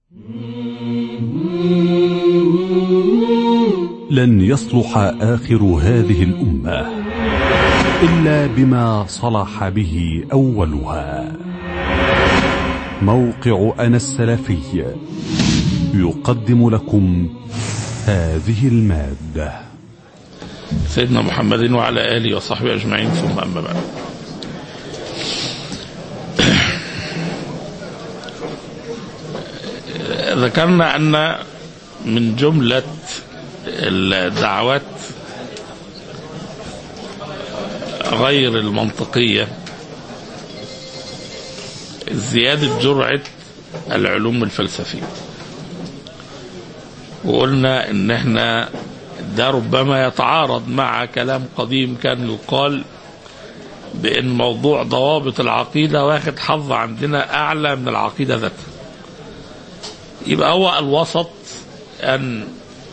لن يصلح آخر هذه الأمة إلا بما صلح به أولها موقع أنا السلفي يقدم لكم هذه المادة سيدنا محمد وعلى آله وصحبه أجمعين ثم أما بعد ذكرنا أن من جملة الدعوات غير المنطقية زيادة جرعة العلوم الفلسفية وقلنا ان احنا ده ربما يتعارض مع كلام قديم كان يقال بان موضوع ضوابط العقيدة واخد حظ عندنا اعلى من العقيدة ذاتها يبقى هو الوسط ان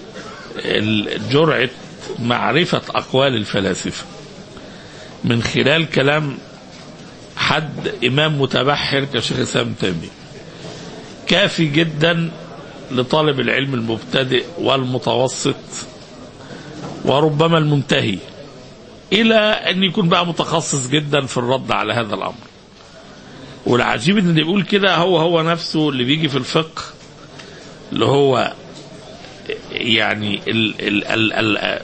جرعة معرفة اقوال الفلاسفة من خلال كلام حد امام متبحر كشيخ الاسلام تيميه كافي جدا لطالب العلم المبتدئ والمتوسط وربما المنتهي الى ان يكون بقى متخصص جدا في الرد على هذا الامر والعجيب ان اللي بيقول كده هو هو نفسه اللي بيجي في الفقه اللي هو يعني ال ال ال ال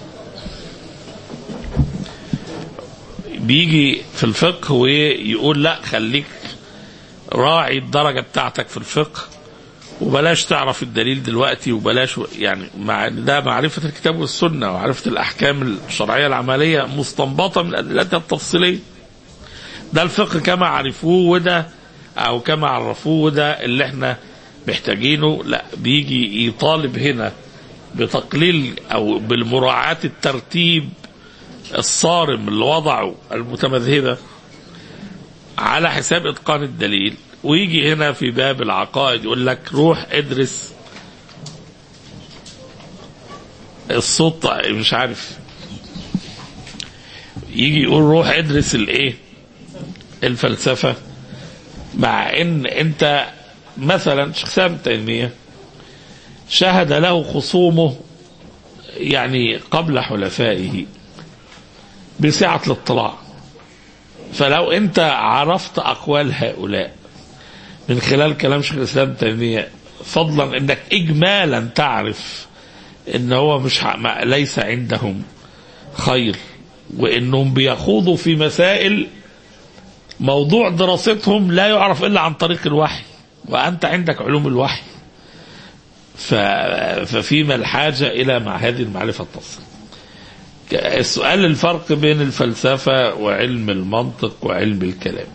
بيجي في الفقه ويقول لا خليك راعي الدرجة بتاعتك في الفقه وبلاش تعرف الدليل دلوقتي وبلاش يعني مع ده معرفة الكتاب والسنة ومعرفة الأحكام الشرعية العملية مستنبطة من أدلتها التفصيلية ده الفقه كما عرفوه وده أو كما عرفوه وده اللي احنا محتاجينه لا بيجي يطالب هنا بتقليل أو بالمراعاة الترتيب الصارم اللي وضعه المتمذهبة على حساب إتقان الدليل ويجي هنا في باب العقائد يقول لك روح ادرس الصوت مش عارف يجي يقول روح ادرس الايه الفلسفة مع ان انت مثلا شيخ سام تيمية شهد له خصومه يعني قبل حلفائه بسعة الاطلاع فلو انت عرفت اقوال هؤلاء من خلال كلام شيخ الاسلام تيميه فضلا انك اجمالا تعرف ان هو مش ليس عندهم خير وانهم بيخوضوا في مسائل موضوع دراستهم لا يعرف الا عن طريق الوحي وانت عندك علوم الوحي ففيما الحاجه الى مع هذه المعرفه التصل السؤال الفرق بين الفلسفه وعلم المنطق وعلم الكلام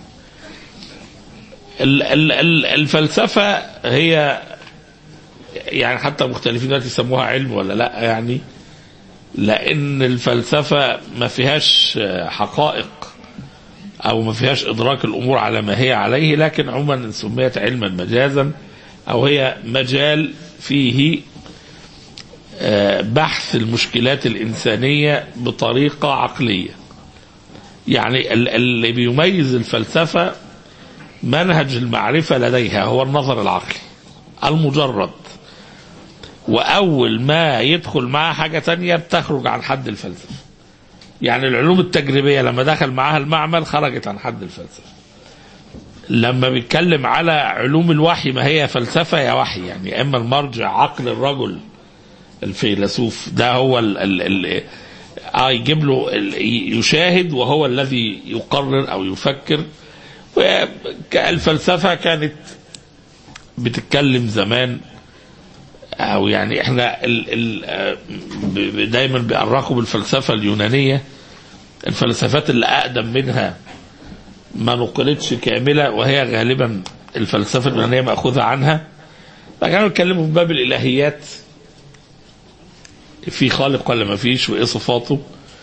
الفلسفة هي يعني حتى مختلفين دلوقتي يسموها علم ولا لا يعني لأن الفلسفة ما فيهاش حقائق أو ما فيهاش إدراك الأمور على ما هي عليه لكن عموما سميت علما مجازا أو هي مجال فيه بحث المشكلات الإنسانية بطريقة عقلية يعني اللي بيميز الفلسفة منهج المعرفة لديها هو النظر العقلي المجرد وأول ما يدخل معها حاجة تانية بتخرج عن حد الفلسفة يعني العلوم التجريبية لما دخل معاها المعمل خرجت عن حد الفلسفة لما بيتكلم على علوم الوحي ما هي فلسفة يا وحي يعني إما المرجع عقل الرجل الفيلسوف ده هو ال ال ال آه يجيب له يشاهد وهو الذي يقرر أو يفكر الفلسفة كانت بتتكلم زمان او يعني احنا ال ال دايما بيأرخوا بالفلسفة اليونانية الفلسفات اللي اقدم منها ما نقلتش كاملة وهي غالبا الفلسفة اليونانية مأخوذة عنها فكانوا يتكلموا في باب الالهيات في خالق ولا ما فيش وايه صفاته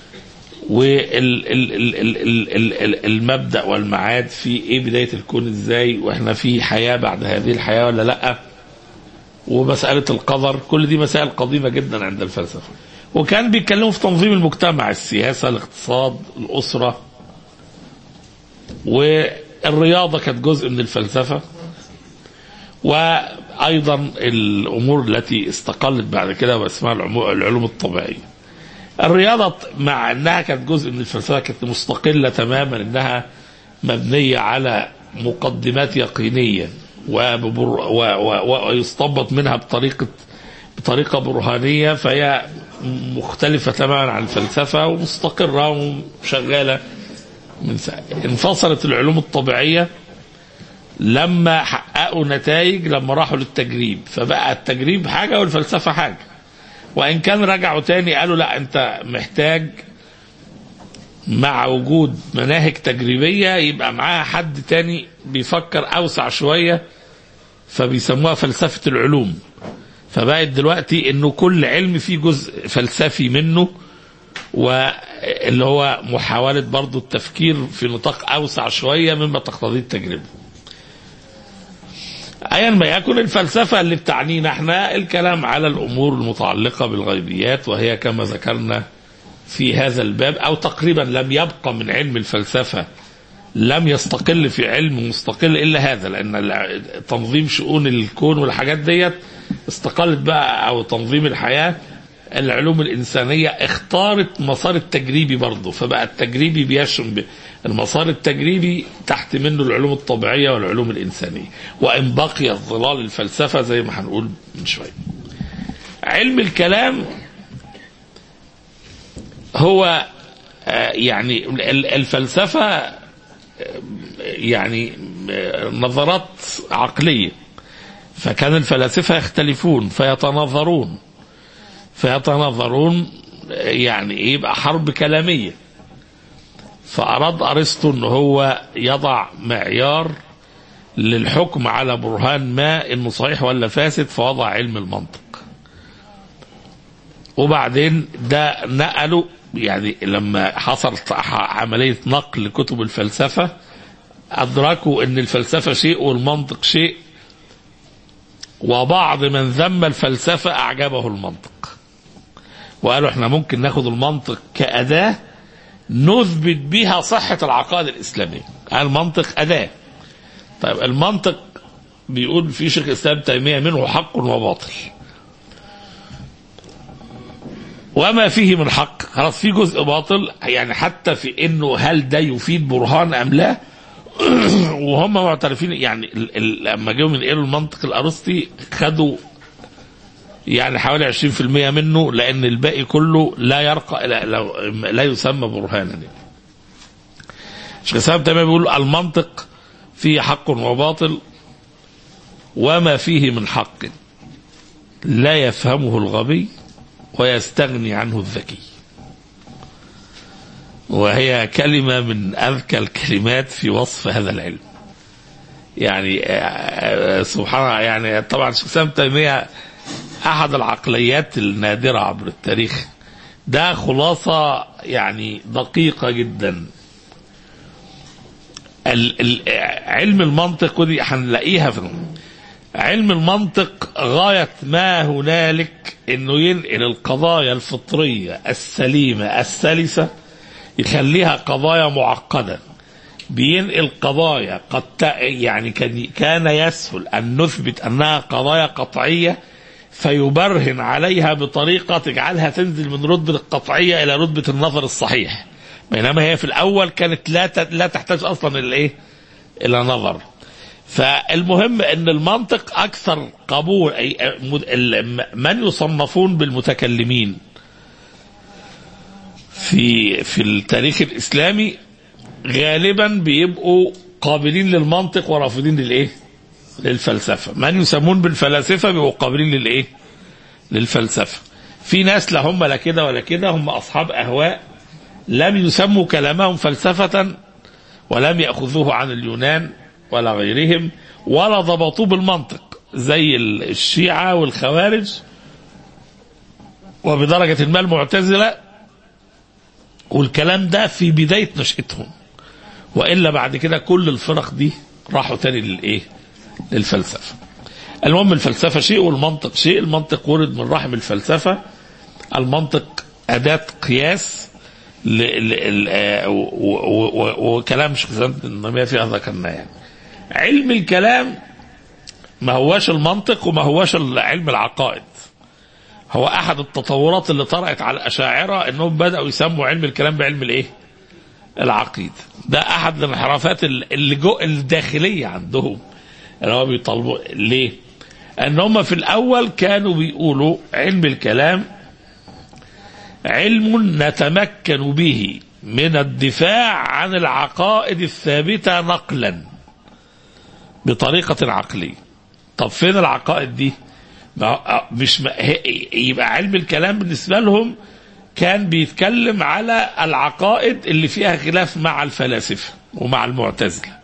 والمبدا والمعاد في ايه بدايه الكون ازاي واحنا في حياه بعد هذه الحياه ولا لا ومساله القدر كل دي مسائل قديمه جدا عند الفلسفه وكان بيتكلموا في تنظيم المجتمع السياسه الاقتصاد الاسره والرياضه كانت جزء من الفلسفه وايضا الامور التي استقلت بعد كده واسمها العمو- العلوم الطبيعيه الرياضه مع انها كانت جزء من الفلسفه كانت مستقله تماما انها مبنيه على مقدمات يقينيه وببر و و ويستنبط منها بطريقه بطريقه برهانيه فهي مختلفه تماما عن الفلسفه ومستقره وشغاله من ساعة. انفصلت العلوم الطبيعيه لما حققوا نتائج لما راحوا للتجريب فبقى التجريب حاجه والفلسفه حاجه وان كان رجعوا تاني قالوا لا انت محتاج مع وجود مناهج تجريبيه يبقى معاها حد تاني بيفكر اوسع شويه فبيسموها فلسفه العلوم فبقت دلوقتي انه كل علم فيه جزء فلسفي منه واللي هو محاولة برضو التفكير في نطاق أوسع شوية مما تقتضيه التجربة أيا ما يكن الفلسفة اللي بتعنينا احنا الكلام على الأمور المتعلقة بالغيبيات وهي كما ذكرنا في هذا الباب أو تقريبا لم يبقى من علم الفلسفة لم يستقل في علم مستقل إلا هذا لأن الع- تنظيم شؤون الكون والحاجات ديت استقلت بقى أو تنظيم الحياة العلوم الإنسانية اختارت مسار التجريبي برضه فبقى التجريبي بيشمل المسار التجريبي تحت منه العلوم الطبيعية والعلوم الإنسانية وإن بقي ظلال الفلسفة زي ما هنقول من شوية علم الكلام هو آه، يعني ال- الفلسفة آه، يعني آه، نظرات عقلية فكان الفلاسفة يختلفون فيتناظرون فيتناظرون يعني ايه يبقى حرب كلاميه فاراد ارسطو ان هو يضع معيار للحكم على برهان ما انه صحيح ولا فاسد فوضع علم المنطق وبعدين ده نقلوا يعني لما حصلت عمليه نقل لكتب الفلسفه ادركوا ان الفلسفه شيء والمنطق شيء وبعض من ذم الفلسفه اعجبه المنطق وقالوا احنا ممكن ناخد المنطق كأداة نثبت بها صحة العقائد الإسلامية المنطق أداة طيب المنطق بيقول في شيخ الإسلام تيمية منه حق وباطل وما فيه من حق خلاص في جزء باطل يعني حتى في انه هل ده يفيد برهان ام لا وهم معترفين يعني ال- ال- لما جم ينقلوا المنطق الارسطي خدوا يعني حوالي 20% منه لان الباقي كله لا يرقى لا, لا, لا يسمى برهانا يعني. شيخ الاسلام تيميه بيقول المنطق فيه حق وباطل وما فيه من حق لا يفهمه الغبي ويستغني عنه الذكي وهي كلمة من أذكى الكلمات في وصف هذا العلم يعني آه، آه، سبحان الله يعني طبعا شيخ الإسلام تيمية أحد العقليات النادرة عبر التاريخ ده خلاصة يعني دقيقة جدا ال- ال- علم المنطق ودي هنلاقيها في علم المنطق غاية ما هنالك انه ينقل القضايا الفطرية السليمة السلسة يخليها قضايا معقدة بينقل قضايا قد ت- يعني كان كان يسهل ان نثبت انها قضايا قطعية فيبرهن عليها بطريقة تجعلها تنزل من رتبة القطعية إلى رتبة النظر الصحيح بينما هي في الأول كانت لا ت- لا تحتاج أصلا إلى إيه؟ إلى نظر فالمهم ان المنطق اكثر قبول اي مد- ال- من يصنفون بالمتكلمين في في التاريخ الاسلامي غالبا بيبقوا قابلين للمنطق ورافضين للايه؟ للفلسفه، من يسمون بالفلاسفه بيبقوا قابلين للايه؟ للفلسفه. في ناس لا هم لا كده ولا كده هم اصحاب اهواء لم يسموا كلامهم فلسفه ولم ياخذوه عن اليونان ولا غيرهم ولا ضبطوه بالمنطق زي الشيعة والخوارج وبدرجة ما المعتزلة والكلام ده في بداية نشأتهم وإلا بعد كده كل الفرق دي راحوا تاني للإيه للفلسفة المهم الفلسفة شيء والمنطق شيء المنطق ورد من رحم الفلسفة المنطق أداة قياس ل... ل... ل... و... و... و... وكلام شيخ الإسلام النمية فيها ذكرناه يعني علم الكلام ما هواش المنطق وما هواش علم العقائد هو احد التطورات اللي طرأت على الاشاعره انهم بداوا يسموا علم الكلام بعلم الايه العقيده ده احد الانحرافات اللي جو الداخليه عندهم اللي هو بيطالبوا ليه ان هم في الاول كانوا بيقولوا علم الكلام علم نتمكن به من الدفاع عن العقائد الثابته نقلا بطريقه عقليه طب فين العقائد دي ما مش ما يبقى علم الكلام بالنسبه لهم كان بيتكلم على العقائد اللي فيها خلاف مع الفلاسفه ومع المعتزله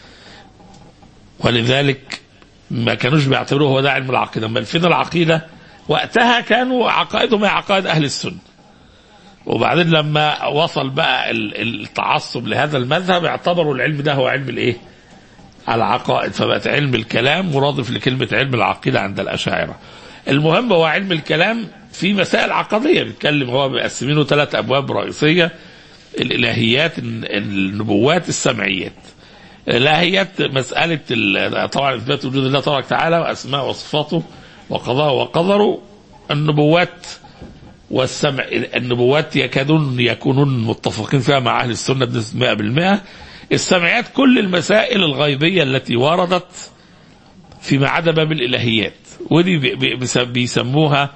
ولذلك ما كانوش بيعتبروه هو ده علم العقيده بل فين العقيده وقتها كانوا عقائدهم هي عقائد اهل السنه وبعدين لما وصل بقى التعصب لهذا المذهب اعتبروا العلم ده هو علم الايه العقائد فبقت علم الكلام مرادف لكلمة علم العقيدة عند الأشاعرة المهم هو علم الكلام في مسائل عقدية بيتكلم هو مقسمينه ثلاث أبواب رئيسية الإلهيات النبوات السمعيات الإلهيات مسألة طبعا إثبات وجود الله تبارك وتعالى وأسماء وصفاته وقضاء وقدره النبوات والسمع النبوات يكادون يكونون متفقين فيها مع أهل السنة بنسبة 100% السمعيات كل المسائل الغيبية التي وردت فيما عدا باب الإلهيات ودي بيسموها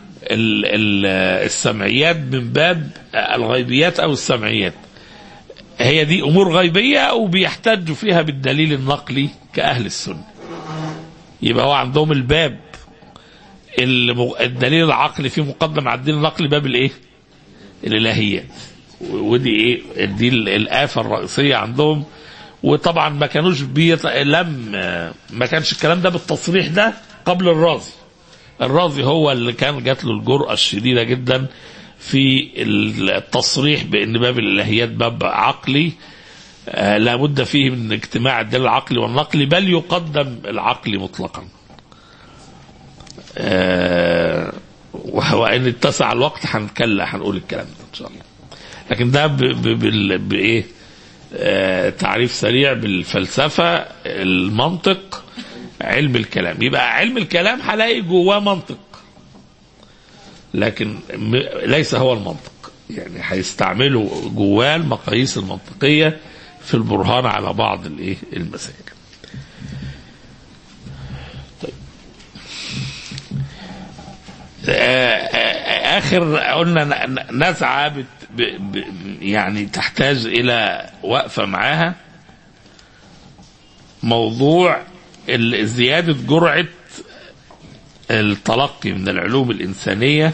السمعيات من باب الغيبيات أو السمعيات هي دي أمور غيبية وبيحتجوا فيها بالدليل النقلي كأهل السنة يبقى هو عندهم الباب الدليل العقلي فيه مقدم على الدليل النقلي باب الايه؟ الالهيات ودي ايه دي الآفة الرئيسية عندهم وطبعا ما كانوش بيط... لم ما كانش الكلام ده بالتصريح ده قبل الرازي الرازي هو اللي كان جات له الجرأة الشديدة جدا في التصريح بأن باب الإلهيات باب عقلي آه لابد فيه من اجتماع الدليل العقلي والنقلي بل يقدم العقل مطلقا آه وإن اتسع الوقت هنتكلم هنقول الكلام ده إن شاء الله لكن ده بايه آه تعريف سريع بالفلسفه المنطق علم الكلام يبقى علم الكلام هلاقي جواه منطق لكن ليس هو المنطق يعني هيستعملوا جواه المقاييس المنطقيه في البرهان على بعض الايه المسائل طيب. اخر قلنا نزعه بت ب ب يعني تحتاج الى وقفه معاها موضوع زياده جرعه التلقي من العلوم الانسانيه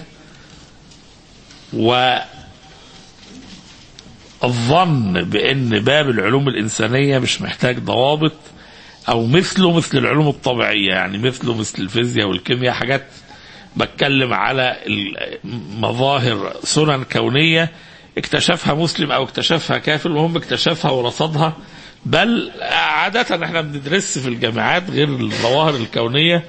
والظن بان باب العلوم الانسانيه مش محتاج ضوابط او مثله مثل العلوم الطبيعيه يعني مثله مثل الفيزياء والكيمياء حاجات بتكلم على مظاهر سنن كونية اكتشفها مسلم او اكتشفها كافر المهم اكتشفها ورصدها بل عادة احنا بندرس في الجامعات غير الظواهر الكونية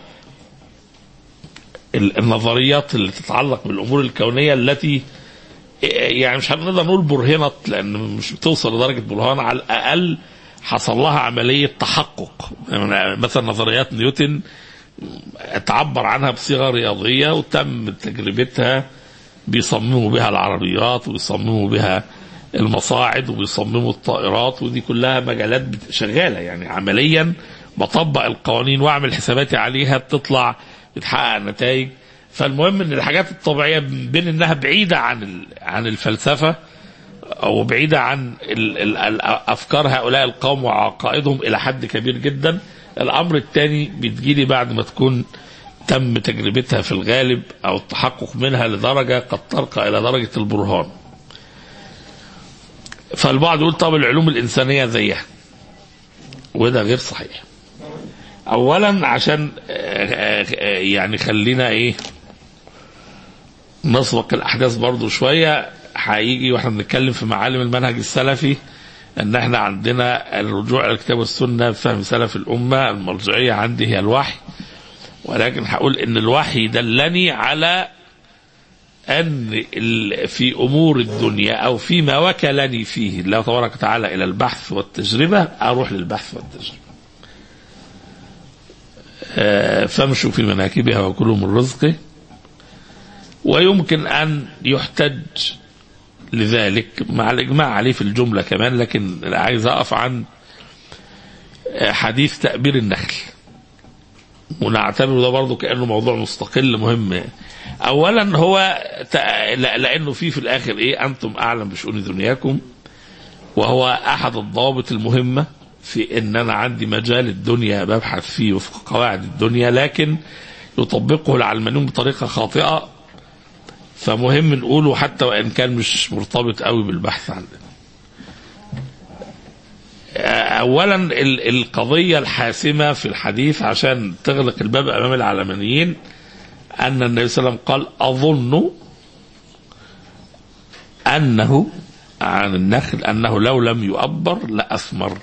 النظريات اللي تتعلق بالامور الكونية التي يعني مش هنقدر نقول برهنت لان مش بتوصل لدرجة برهان على الاقل حصل لها عملية تحقق يعني مثلا نظريات نيوتن تعبر عنها بصيغه رياضيه وتم تجربتها بيصمموا بها العربيات وبيصمموا بها المصاعد وبيصمموا الطائرات ودي كلها مجالات شغاله يعني عمليا بطبق القوانين واعمل حساباتي عليها بتطلع بتحقق نتائج فالمهم ان الحاجات الطبيعيه بين انها بعيده عن عن الفلسفه او بعيده عن ال ال افكار هؤلاء القوم وعقائدهم الى حد كبير جدا الامر الثاني بتجيلي بعد ما تكون تم تجربتها في الغالب او التحقق منها لدرجه قد ترقى الى درجه البرهان. فالبعض يقول طب العلوم الانسانيه زيها. وده غير صحيح. اولا عشان يعني خلينا ايه نسبق الاحداث برضو شويه هيجي واحنا بنتكلم في معالم المنهج السلفي ان احنا عندنا الرجوع الى الكتاب والسنه فهم سلف الامه المرجعيه عندي هي الوحي ولكن هقول ان الوحي دلني على ان في امور الدنيا او فيما وكلني فيه الله تبارك وتعالى الى البحث والتجربه اروح للبحث والتجربه. آه، فامشوا في مناكبها وكلوا من رزقه ويمكن أن يحتج لذلك مع الإجماع عليه في الجملة كمان لكن عايز أقف عن آه، حديث تأبير النخل ونعتبره ده برضه كأنه موضوع مستقل مهم أولا هو تأ- لا- لأنه فيه في الآخر إيه أنتم أعلم بشؤون دنياكم وهو أحد الضوابط المهمة في ان انا عندي مجال الدنيا ببحث فيه وفق قواعد الدنيا لكن يطبقه العلمانيون بطريقه خاطئه فمهم نقوله حتى وان كان مش مرتبط قوي بالبحث عن اولا ال- القضيه الحاسمه في الحديث عشان تغلق الباب امام العلمانيين ان النبي صلى الله عليه وسلم قال اظن انه عن النخل انه لو لم يؤبر لاثمر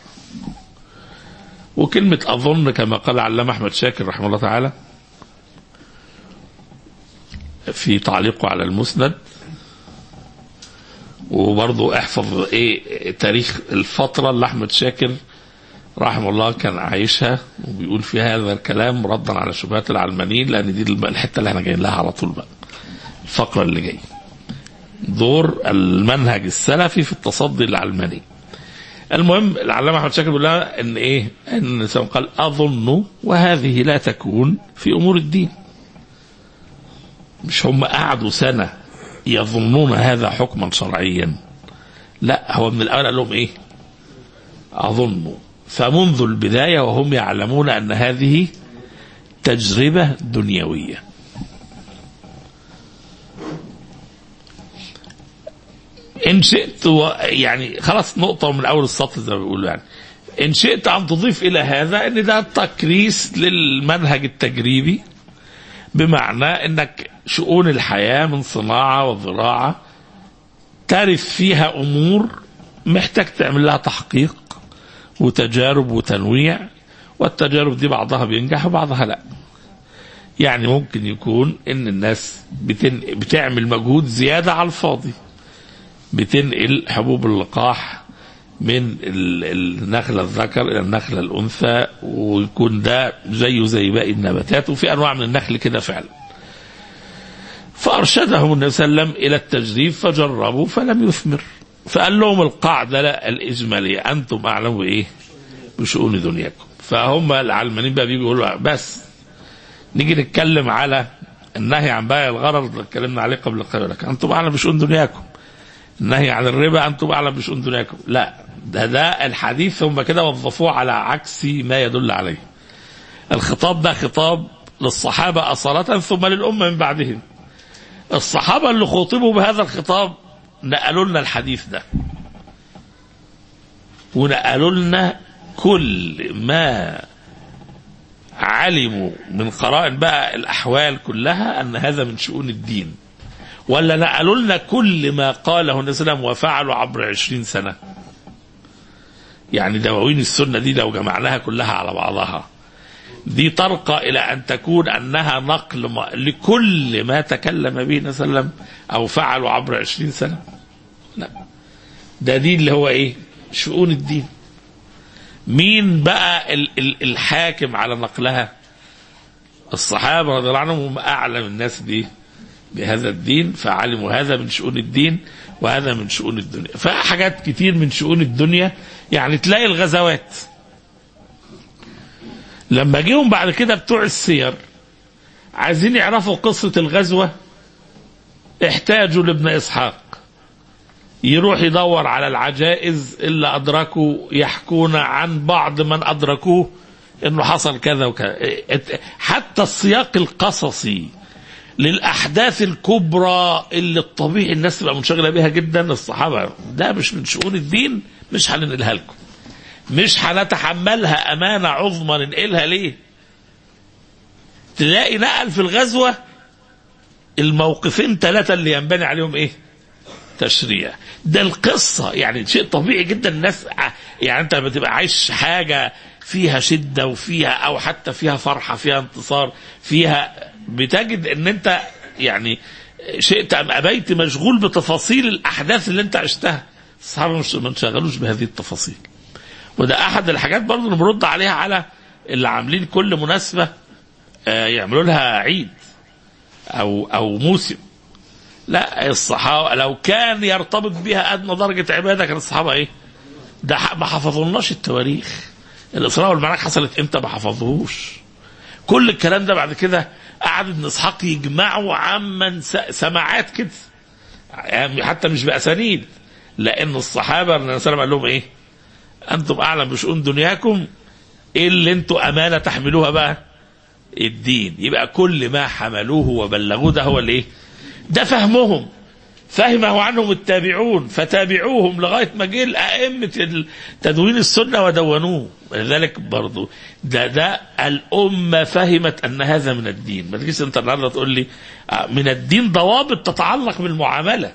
وكلمة أظن كما قال علامة أحمد شاكر رحمه الله تعالى في تعليقه على المسند وبرضه احفظ ايه تاريخ الفترة اللي أحمد شاكر رحمه الله كان عايشها وبيقول فيها هذا الكلام ردا على شبهات العلمانيين لأن دي الحتة اللي احنا جايين لها على طول بقى الفقرة اللي جاية دور المنهج السلفي في التصدي للعلماني المهم العلامة أحمد شاكر بيقول لها إن إيه؟ إن الإنسان قال أظن وهذه لا تكون في أمور الدين. مش هم قعدوا سنة يظنون هذا حكما شرعيا. لا هو من الأول قال لهم إيه؟ أظن فمنذ البداية وهم يعلمون أن هذه تجربة دنيوية. ان شئت و... يعني خلاص نقطه من اول السطر زي ما بيقولوا يعني ان شئت ان تضيف الى هذا ان ده تكريس للمنهج التجريبي بمعنى انك شؤون الحياه من صناعه وزراعه ترث فيها امور محتاج تعمل لها تحقيق وتجارب وتنويع والتجارب دي بعضها بينجح وبعضها لا يعني ممكن يكون ان الناس بتن... بتعمل مجهود زياده على الفاضي بتنقل حبوب اللقاح من ال- النخلة الذكر إلى النخلة الأنثى ويكون ده زيه زي باقي النباتات وفي أنواع من النخل كده فعلا فأرشدهم النبي صلى الله عليه وسلم إلى التجريب فجربوا فلم يثمر فقال لهم القاعدة لا الإجمالية أنتم أعلم بإيه بشؤون دنياكم فهم العلمانيين بقى بيجوا يقولوا بس نيجي نتكلم على النهي عن بيع الغرض اللي اتكلمنا عليه قبل قليل أنتم أعلم بشؤون دنياكم النهي عن الربا انتم اعلم بشؤون دنياكم لا ده ده الحديث هم كده وظفوه على عكس ما يدل عليه الخطاب ده خطاب للصحابة أصالة ثم للأمة من بعدهم الصحابة اللي خاطبوا بهذا الخطاب نقلوا لنا الحديث ده ونقلوا لنا كل ما علموا من قرائن بقى الأحوال كلها أن هذا من شؤون الدين ولا نقلوا لنا كل ما قاله النبي صلى الله عليه وسلم وفعلوا عبر عشرين سنة يعني دواوين السنة دي لو جمعناها كلها على بعضها دي ترقى إلى أن تكون أنها نقل ما لكل ما تكلم به النبي صلى الله عليه وسلم أو فعلوا عبر عشرين سنة لا ده دي اللي هو إيه شؤون الدين مين بقى ال- ال- الحاكم على نقلها الصحابة رضي الله عنهم هم أعلم الناس دي بهذا الدين فعلموا هذا من شؤون الدين وهذا من شؤون الدنيا فحاجات كتير من شؤون الدنيا يعني تلاقي الغزوات لما جيهم بعد كده بتوع السير عايزين يعرفوا قصة الغزوة احتاجوا لابن إسحاق يروح يدور على العجائز اللي أدركوا يحكون عن بعض من أدركوه انه حصل كذا وكذا حتى السياق القصصي للاحداث الكبرى اللي الطبيعي الناس تبقى منشغله بها جدا الصحابه ده مش من شؤون الدين مش هننقلها لكم مش هنتحملها امانه عظمى ننقلها ليه تلاقي نقل في الغزوه الموقفين ثلاثه اللي ينبني عليهم ايه تشريع ده القصه يعني شيء طبيعي جدا الناس يعني انت لما تبقى عايش حاجه فيها شده وفيها او حتى فيها فرحه فيها انتصار فيها بتجد ان انت يعني شئت ام ابيت مشغول بتفاصيل الاحداث اللي انت عشتها الصحابه مش ما انشغلوش بهذه التفاصيل وده احد الحاجات برضه اللي بنرد عليها على اللي عاملين كل مناسبه آه، يعملوا لها عيد او او موسم لا الصحابه لو كان يرتبط بها ادنى درجه عباده كان الصحابه ايه؟ ده ح- ما حفظولناش التواريخ الاسراء والمعراج حصلت امتى ما حفظوهوش كل الكلام ده بعد كده قعد ابن اسحاق يجمعه عمن س- سماعات كده يعني حتى مش باسانيد لان الصحابه النبي صلى الله عليه وسلم قال لهم ايه؟ انتم اعلم بشؤون دنياكم ايه اللي انتم امانه تحملوها بقى؟ الدين يبقى كل ما حملوه وبلغوه ده هو الايه؟ ده فهمهم فهمه عنهم التابعون فتابعوهم لغايه ما جه ائمه تدوين السنه ودونوه لذلك برضو ده ده الامه فهمت ان هذا من الدين ما تجيش انت النهارده تقول لي آه، من الدين ضوابط تتعلق بالمعامله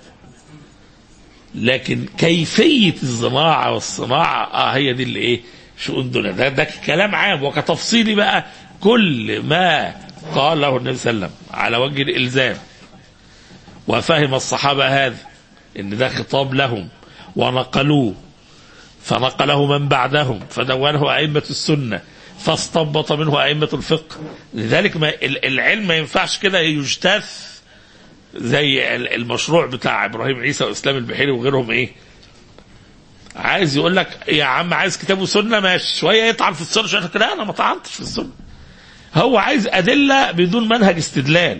لكن كيفيه الزراعه والصناعه اه هي دي اللي ايه شؤون دنيا ده, ده كلام عام وكتفصيلي بقى كل ما قاله النبي صلى الله عليه وسلم على وجه الالزام وفهم الصحابة هذا إن ده خطاب لهم ونقلوه فنقله من بعدهم فدونه أئمة السنة فاستنبط منه أئمة الفقه لذلك ما ال- العلم ما ينفعش كده يجتث زي ال- المشروع بتاع إبراهيم عيسى وإسلام البحيري وغيرهم إيه عايز يقول لك يا عم عايز كتاب وسنة ماشي شوية يطعن في السنة شوية يقول لك لا أنا ما طعنتش في السنة هو عايز أدلة بدون منهج استدلال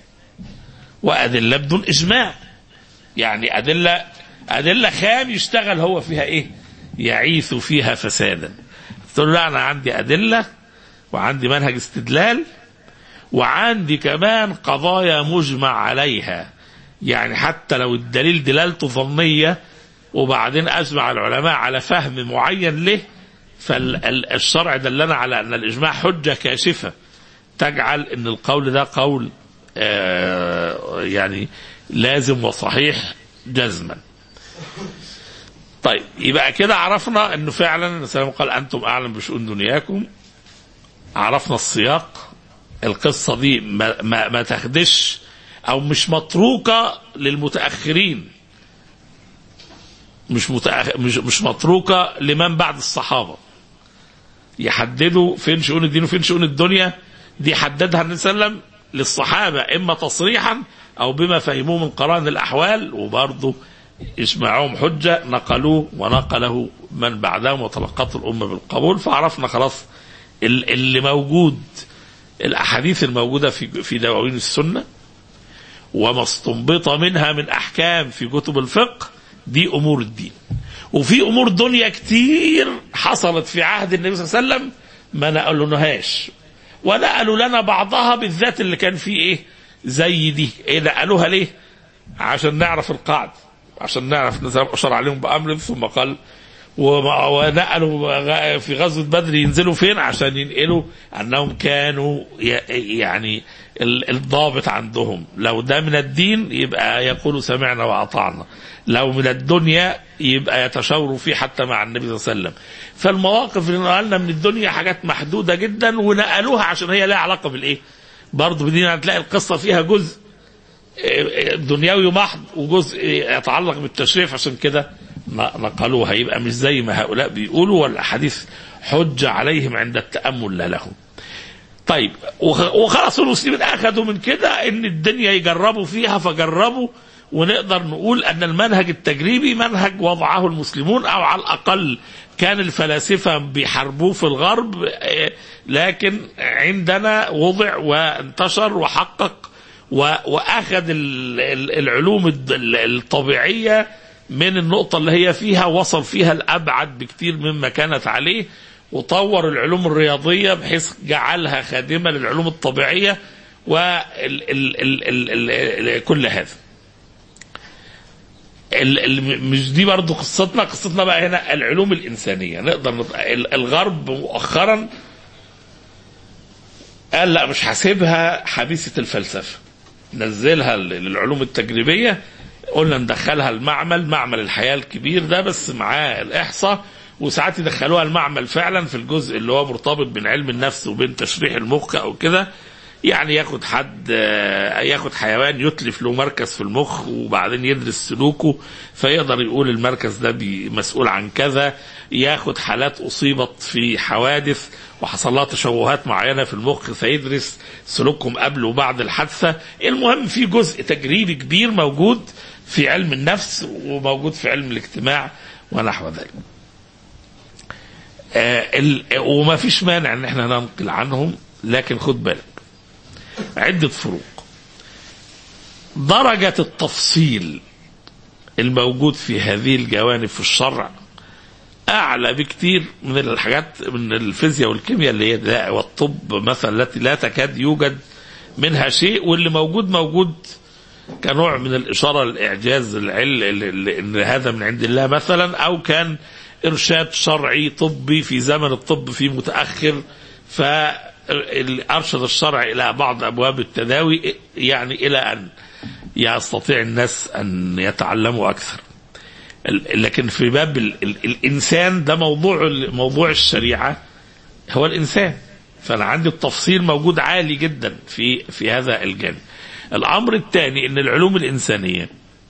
وأدلة بدون إجماع يعني أدلة أدلة خام يشتغل هو فيها إيه يعيث فيها فسادا تقول له لا أنا عندي أدلة وعندي منهج استدلال وعندي كمان قضايا مجمع عليها يعني حتى لو الدليل دلالته ظنية وبعدين أجمع العلماء على فهم معين له فالشرع دلنا على أن الإجماع حجة كاشفة تجعل أن القول ده قول آه، يعني لازم وصحيح جزما طيب يبقى كده عرفنا انه فعلا النبي صلى الله عليه وسلم قال انتم اعلم بشؤون دنياكم عرفنا السياق القصه دي ما, ما, ما تاخدش او مش متروكه للمتاخرين مش متأخ... مش مش متروكه لمن بعد الصحابه يحددوا فين شؤون الدين وفين شؤون الدنيا دي حددها النبي صلى الله عليه وسلم للصحابه اما تصريحا او بما فهموه من قرائن الاحوال وبرضه اسمعهم حجه نقلوه ونقله من بعدهم وتلقته الامه بالقبول فعرفنا خلاص ال- اللي موجود الاحاديث الموجوده في في دواوين السنه وما استنبط منها من احكام في كتب الفقه دي امور الدين وفي امور دنيا كتير حصلت في عهد النبي صلى الله عليه وسلم ما نقلناهاش ونقلوا لنا بعضها بالذات اللي كان فيه ايه زي دي ايه نقلوها ليه عشان نعرف القاعده عشان نعرف نزل اشار عليهم بامر ثم قال وما- ونقلوا غ- في غزوه بدر ينزلوا فين عشان ينقلوا انهم كانوا ي- يعني ال- الضابط عندهم لو ده من الدين يبقى يقولوا سمعنا واطعنا لو من الدنيا يبقى يتشاوروا فيه حتى مع النبي صلى الله عليه وسلم فالمواقف اللي نقلنا من الدنيا حاجات محدوده جدا ونقلوها عشان هي لها علاقه بالايه برضه بدين هتلاقي القصه فيها جزء دنيوي محض وجزء يتعلق بالتشريع عشان كده نقلوها يبقى مش زي ما هؤلاء بيقولوا والاحاديث حجه عليهم عند التامل لا لهم. طيب وخ- وخلاص المسلمين اخذوا من كده ان الدنيا يجربوا فيها فجربوا ونقدر نقول ان المنهج التجريبي منهج وضعه المسلمون او على الاقل كان الفلاسفه بيحاربوه في الغرب آه، لكن عندنا وضع وانتشر وحقق و- واخذ ال- ال- العلوم الد- ال- الطبيعيه من النقطه اللي هي فيها وصل فيها الابعد بكتير مما كانت عليه وطور العلوم الرياضيه بحيث جعلها خادمه للعلوم الطبيعيه وكل هذا ال- ال- مش دي برضو قصتنا قصتنا بقى هنا العلوم الإنسانية نقدر نط... ال- الغرب مؤخرا قال لا مش هسيبها حبيسة الفلسفة نزلها ل- للعلوم التجريبية قلنا ندخلها المعمل معمل الحياة الكبير ده بس معاه الإحصاء وساعات يدخلوها المعمل فعلا في الجزء اللي هو مرتبط بين علم النفس وبين تشريح المخ أو كده يعني ياخد حد آه، ياخد حيوان يتلف له مركز في المخ وبعدين يدرس سلوكه فيقدر يقول المركز ده بي- مسؤول عن كذا ياخد حالات أصيبت في حوادث وحصل لها تشوهات معينة في المخ فيدرس سلوكهم قبل وبعد الحادثة المهم في جزء تجريبي كبير موجود في علم النفس وموجود في علم الاجتماع ونحو ذلك آه ال- وما فيش مانع ان احنا ننقل عنهم لكن خد بالك عدة فروق درجة التفصيل الموجود في هذه الجوانب في الشرع اعلى بكتير من الحاجات من الفيزياء والكيمياء اللي هي لا والطب مثلا التي لا تكاد يوجد منها شيء واللي موجود موجود كنوع من الاشاره للاعجاز العل ان هذا من عند الله مثلا او كان ارشاد شرعي طبي في زمن الطب فيه متاخر فارشد الشرع الى بعض ابواب التداوي يعني الى ان يستطيع الناس ان يتعلموا اكثر ال- لكن في باب ال ال الانسان ده موضوع ال- موضوع الشريعه هو الانسان فانا عندي التفصيل موجود عالي جدا في في هذا الجانب الامر الثاني ان العلوم الانسانيه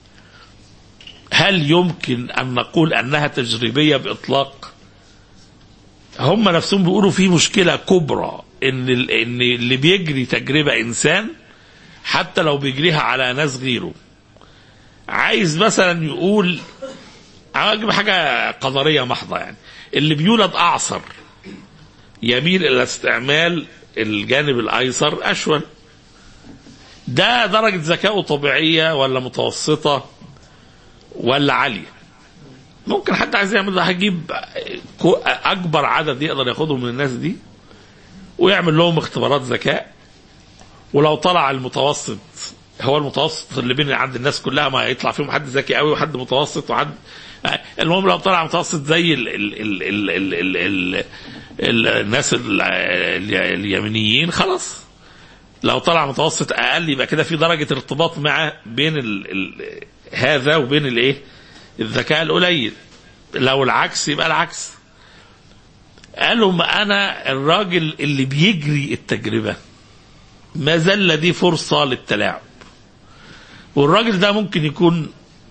هل يمكن ان نقول انها تجريبيه باطلاق هم نفسهم بيقولوا في مشكله كبرى ان ال- ان اللي بيجري تجربه انسان حتى لو بيجريها على ناس غيره عايز مثلا يقول اجيب حاجه قدريه محضه يعني اللي بيولد اعصر يميل الى استعمال الجانب الايسر اشول ده درجه ذكائه طبيعيه ولا متوسطه ولا عاليه ممكن حد عايز يعمل ده هيجيب كو- اكبر عدد يقدر ياخدهم من الناس دي ويعمل لهم اختبارات ذكاء ولو طلع المتوسط هو المتوسط اللي بين عند الناس كلها ما يطلع فيهم حد ذكي قوي وحد متوسط وحد المهم لو طلع متوسط زي ال ال ال ال ال ال ال ال الناس ال ال اليمنيين خلاص لو طلع متوسط اقل يبقى كده في درجه ارتباط مع بين ال ال هذا وبين الايه الذكاء القليل لو العكس يبقى العكس قالوا ما انا الراجل اللي بيجري التجربه ما زال لديه فرصه للتلاعب والراجل ده ممكن يكون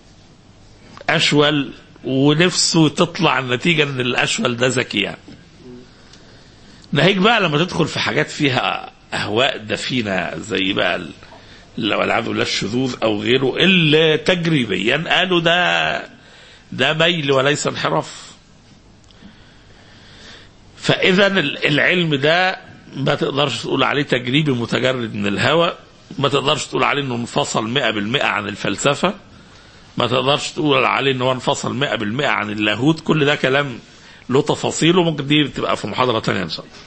اشول ونفسه تطلع النتيجه ان الاشول ده ذكي يعني ناهيك بقى لما تدخل في حاجات فيها اهواء دفينه زي بقى ال- ال- والعياذ بالله الشذوذ او غيره اللي تجريبيا قالوا ده ده ميل وليس انحراف فاذا ال- العلم ده ما تقدرش تقول عليه تجريبي متجرد من الهوى ما تقدرش تقول عليه انه انفصل 100% عن الفلسفه ما تقدرش تقول عليه ان هو انفصل 100% عن اللاهوت كل ده كلام له تفاصيله ممكن دي تبقى في محاضره ثانيه ان شاء الله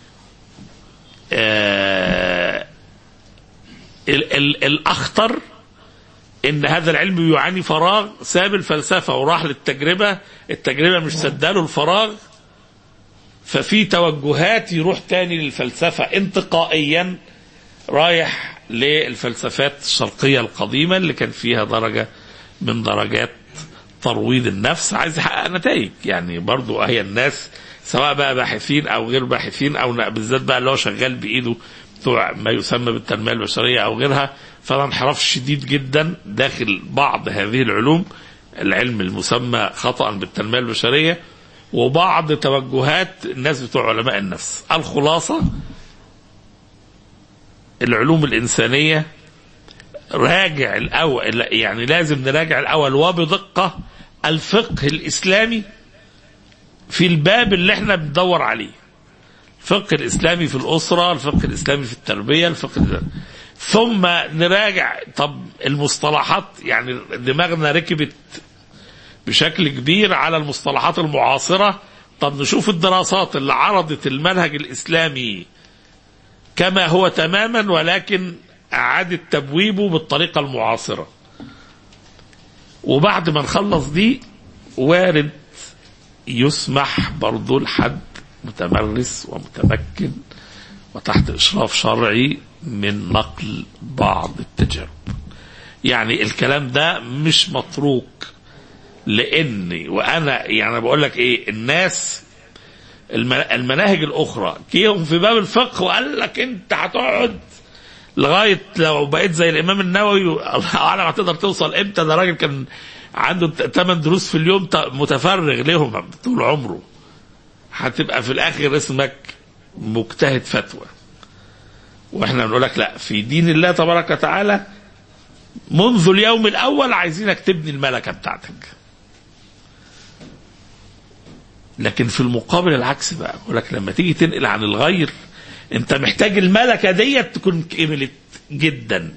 آه ال ال الاخطر ان هذا العلم يعاني فراغ ساب الفلسفه وراح للتجربه التجربه مش سداله الفراغ ففي توجهات يروح تاني للفلسفه انتقائيا رايح للفلسفات الشرقيه القديمه اللي كان فيها درجه من درجات ترويض النفس عايز يحقق نتائج يعني برضو هي الناس سواء بقى باحثين او غير باحثين او بالذات بقى اللي هو شغال بايده بتوع ما يسمى بالتنميه البشريه او غيرها فده انحراف شديد جدا داخل بعض هذه العلوم العلم المسمى خطا بالتنميه البشريه وبعض توجهات الناس بتوع علماء النفس الخلاصه العلوم الانسانيه راجع الاول يعني لازم نراجع الاول وبدقه الفقه الاسلامي في الباب اللي احنا بندور عليه الفقه الاسلامي في الاسره الفقه الاسلامي في التربيه الفقه الإسلامي. ثم نراجع طب المصطلحات يعني دماغنا ركبت بشكل كبير على المصطلحات المعاصره طب نشوف الدراسات اللي عرضت المنهج الاسلامي كما هو تماما ولكن اعاده تبويبه بالطريقه المعاصره وبعد ما نخلص دي وارد يسمح برضو لحد متمرس ومتمكن وتحت اشراف شرعي من نقل بعض التجارب يعني الكلام ده مش متروك لاني وانا يعني بقول لك ايه الناس المناهج الاخرى جيهم في باب الفقه وقال لك انت هتقعد لغايه لو بقيت زي الامام النووي الله اعلم هتقدر توصل امتى ده راجل كان عنده 8 دروس في اليوم متفرغ لهم طول عمره هتبقى في الاخر اسمك مجتهد فتوى واحنا بنقول لك لا في دين الله تبارك وتعالى منذ اليوم الاول عايزينك تبني الملكه بتاعتك لكن في المقابل العكس بقى بقول لك لما تيجي تنقل عن الغير انت محتاج الملكه ديت تكون كملت جدا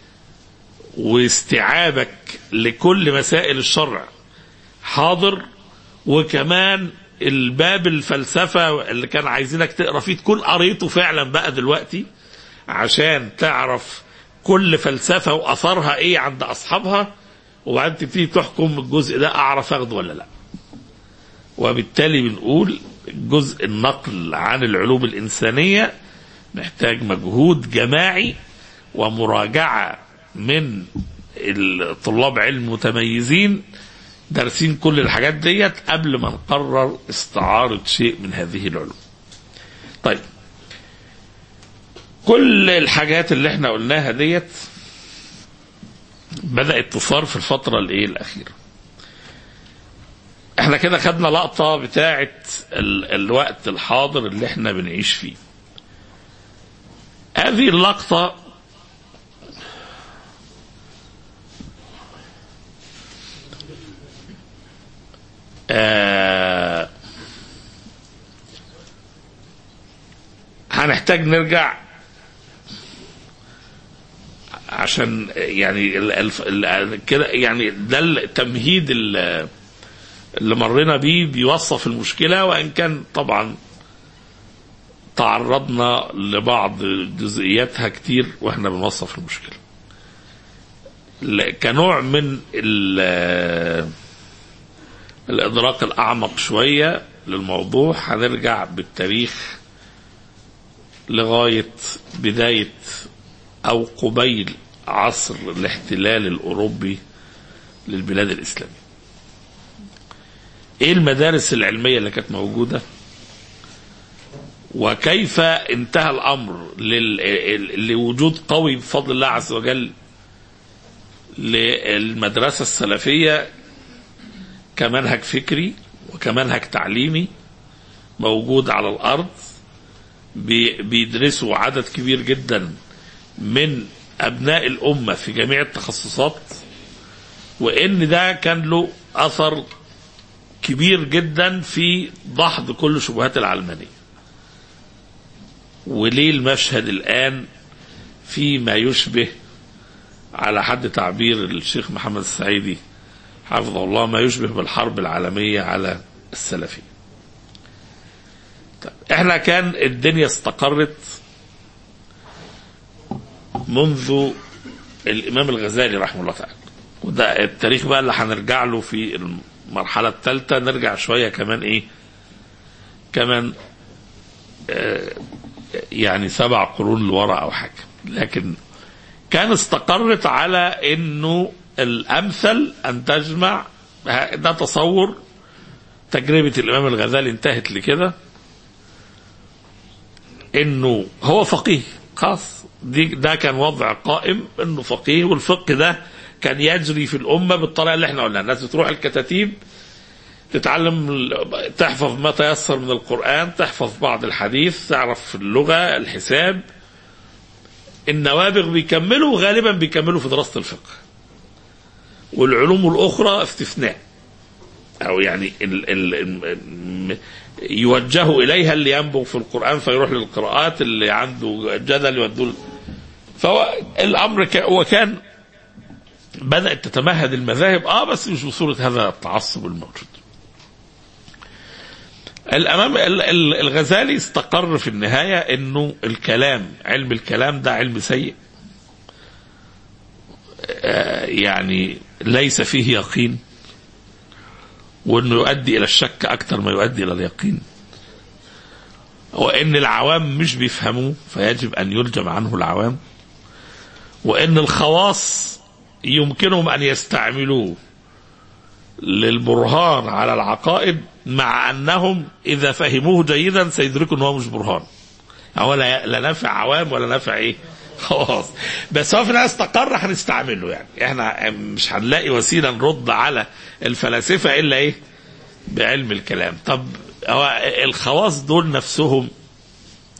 واستيعابك لكل مسائل الشرع حاضر وكمان الباب الفلسفه اللي كان عايزينك تقرا فيه تكون قريته فعلا بقى دلوقتي عشان تعرف كل فلسفه واثرها ايه عند اصحابها وبعدين تبتدي تحكم الجزء ده اعرف اخده ولا لا. وبالتالي بنقول جزء النقل عن العلوم الانسانيه محتاج مجهود جماعي ومراجعه من طلاب علم متميزين دارسين كل الحاجات ديت قبل ما نقرر استعارة شيء من هذه العلوم. طيب كل الحاجات اللي احنا قلناها ديت بدأت تثار في الفترة الايه الأخيرة. احنا كده خدنا لقطة بتاعة ال الوقت الحاضر اللي احنا بنعيش فيه. هذه اللقطة آه هنحتاج نرجع عشان يعني ال ال ال كده يعني ده التمهيد اللي مرينا بيه بيوصف المشكله وان كان طبعا تعرضنا لبعض جزئياتها كتير واحنا بنوصف المشكله كنوع من الادراك الاعمق شويه للموضوع هنرجع بالتاريخ لغايه بدايه او قبيل عصر الاحتلال الاوروبي للبلاد الاسلاميه. ايه المدارس العلميه اللي كانت موجوده؟ وكيف انتهى الامر لل... لوجود قوي بفضل الله عز وجل للمدرسه السلفيه كمنهج فكري وكمنهج تعليمي موجود على الارض بيدرسوا عدد كبير جدا من ابناء الامه في جميع التخصصات وان ده كان له اثر كبير جدا في دحض كل شبهات العلمانيه وليه المشهد الان في ما يشبه على حد تعبير الشيخ محمد السعيدي حفظه الله ما يشبه بالحرب العالمية على السلفية طيب احنا كان الدنيا استقرت منذ الإمام الغزالي رحمه الله تعالى وده التاريخ بقى اللي هنرجع له في المرحلة الثالثة نرجع شوية كمان إيه كمان آه يعني سبع قرون لورا أو حاجة لكن كان استقرت على إنه الامثل ان تجمع ده تصور تجربه الامام الغزالي انتهت لكده انه هو فقيه خاص دي ده كان وضع قائم انه فقيه والفقه ده كان يجري في الامه بالطريقه اللي احنا قلناها الناس بتروح الكتاتيب تتعلم تحفظ ما تيسر من القران تحفظ بعض الحديث تعرف اللغه الحساب النوابغ بيكملوا غالبا بيكملوا في دراسه الفقه والعلوم الأخرى استثناء أو يعني ال ال يوجه إليها اللي ينبغ في القرآن فيروح للقراءات اللي عنده جدل يودوه فهو الأمر وكان بدأت تتمهد المذاهب آه بس مش بصورة هذا التعصب الموجود الأمام الغزالي استقر في النهاية أنه الكلام علم الكلام ده علم سيء يعني ليس فيه يقين وانه يؤدي الى الشك اكثر ما يؤدي الى اليقين وان العوام مش بيفهموه فيجب ان يرجم عنه العوام وان الخواص يمكنهم ان يستعملوه للبرهان على العقائد مع انهم اذا فهموه جيدا سيدركوا ان هو مش برهان هو لا لا نافع عوام ولا نافع ايه خلاص بس هو في النهايه استقر هنستعمله يعني احنا مش هنلاقي وسيله نرد على الفلاسفه الا ايه؟ بعلم الكلام طب هو الخواص دول نفسهم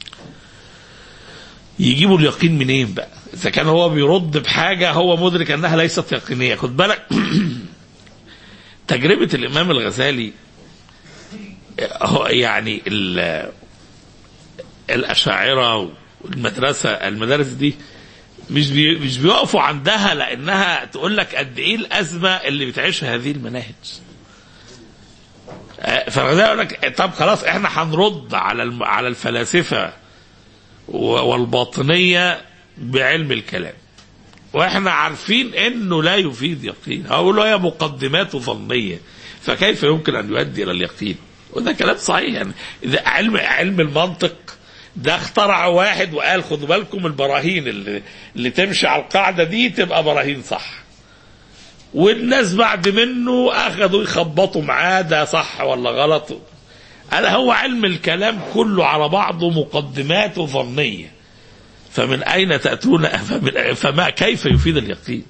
يجيبوا اليقين منين بقى اذا كان هو بيرد بحاجه هو مدرك انها ليست يقينيه خد بالك تجربه الامام الغزالي هو يعني ال- الاشاعره والمدرسه المدارس دي مش بي مش بيقفوا عندها لانها تقول لك قد ايه الازمه اللي بتعيشها هذه المناهج آه، فالغزالي يقول لك طب خلاص احنا هنرد على الم- على الفلاسفه و- والباطنيه بعلم الكلام واحنا عارفين انه لا يفيد يقين اقول له هي مقدمات ظنيه فكيف يمكن ان يؤدي الى اليقين وده كلام صحيح يعني اذا علم علم المنطق ده اخترع واحد وقال خدوا بالكم البراهين اللي, اللي تمشي على القاعده دي تبقى براهين صح والناس بعد منه اخذوا يخبطوا معاه ده صح ولا غلط قال هو علم الكلام كله على بعضه مقدمات ظنيه فمن أين تأتون فمن فما كيف يفيد اليقين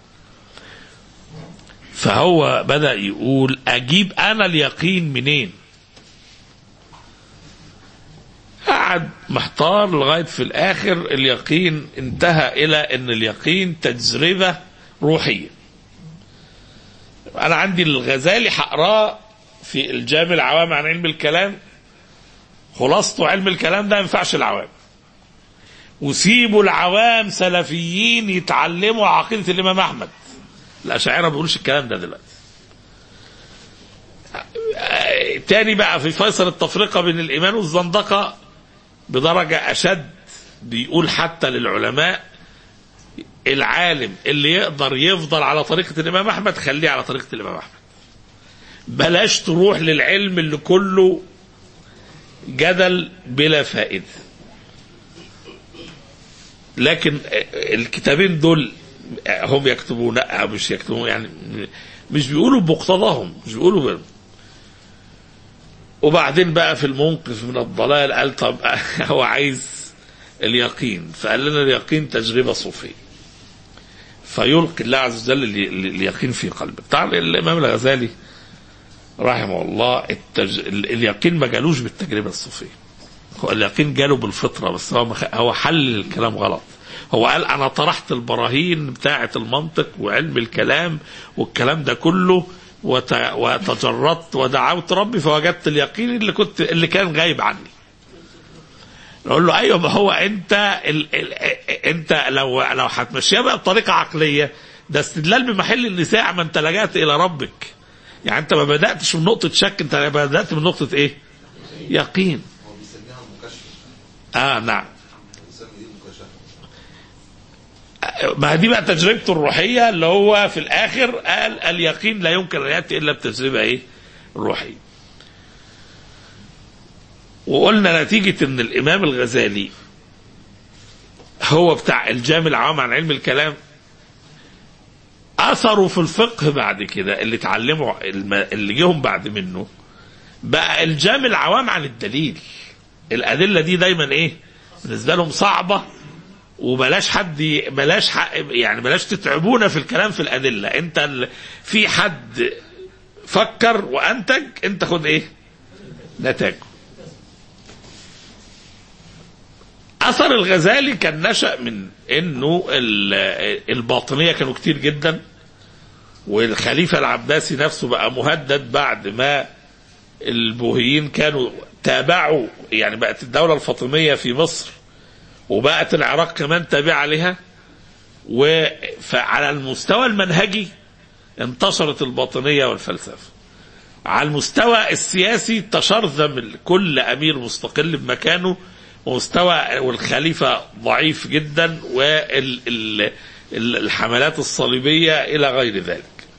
فهو بدأ يقول أجيب أنا اليقين منين قعد محتار لغاية في الآخر اليقين انتهى إلى أن اليقين تجربة روحية أنا عندي الغزالي هقراه في الجامع العوام عن علم الكلام خلاصته علم الكلام ده ما ينفعش العوام وسيبوا العوام سلفيين يتعلموا عقيدة الإمام أحمد الأشاعرة ما بيقولوش الكلام ده دلوقتي آه، تاني بقى في فيصل التفرقة بين الإيمان والزندقة بدرجة أشد بيقول حتى للعلماء العالم اللي يقدر يفضل على طريقة الإمام أحمد خليه على طريقة الإمام أحمد بلاش تروح للعلم اللي كله جدل بلا فائده لكن الكتابين دول هم يكتبون لا مش يكتبون يعني مش بيقولوا بمقتضاهم مش بيقولوا ب... وبعدين بقى في المنقذ من الضلال قال طب هو عايز اليقين فقال لنا اليقين تجربه صوفيه فيلقي الله عز وجل الي- اليقين في قلبك طبعا الامام الغزالي رحمه الله التج... اليقين ما جالوش بالتجربه الصوفيه هو اليقين جاله بالفطره بس هو مخ... هو حل الكلام غلط هو قال انا طرحت البراهين بتاعه المنطق وعلم الكلام والكلام ده كله وت... وتجردت ودعوت ربي فوجدت اليقين اللي كنت اللي كان غايب عني نقول له ايوه ما هو انت ال... ال... انت لو لو هتمشيها بقى بطريقه عقليه ده استدلال بمحل النساء ما انت لجأت الى ربك يعني انت ما بداتش من نقطه شك انت بدات من نقطه ايه يقين هو بيسميها المكشف اه نعم بيسمي دي المكشفه ما هي دي بقى تجربته الروحيه اللي هو في الاخر قال اليقين لا يمكن ان ياتي الا بتجربه ايه؟ روحيه. وقلنا نتيجه ان الامام الغزالي هو بتاع الجامع العام عن علم الكلام اثره في الفقه بعد كده اللي اتعلموا الم- اللي جيهم بعد منه بقى الجامع العوام عن الدليل الادله دي دايما ايه بالنسبه لهم صعبه وبلاش حد ي- بلاش ح- يعني بلاش تتعبونا في الكلام في الادله انت ال... في حد فكر وانتج انت خد ايه نتاجه اثر الغزالي كان نشا من انه ال- الباطنيه كانوا كتير جدا والخليفه العباسي نفسه بقى مهدد بعد ما البوهيين كانوا تابعوا يعني بقت الدوله الفاطميه في مصر وبقت العراق كمان تابعه لها و- فعلى المستوى المنهجي انتشرت الباطنيه والفلسفه على المستوى السياسي تشرذم كل امير مستقل بمكانه ومستوى والخليفه ضعيف جدا والحملات الصليبيه الى غير ذلك.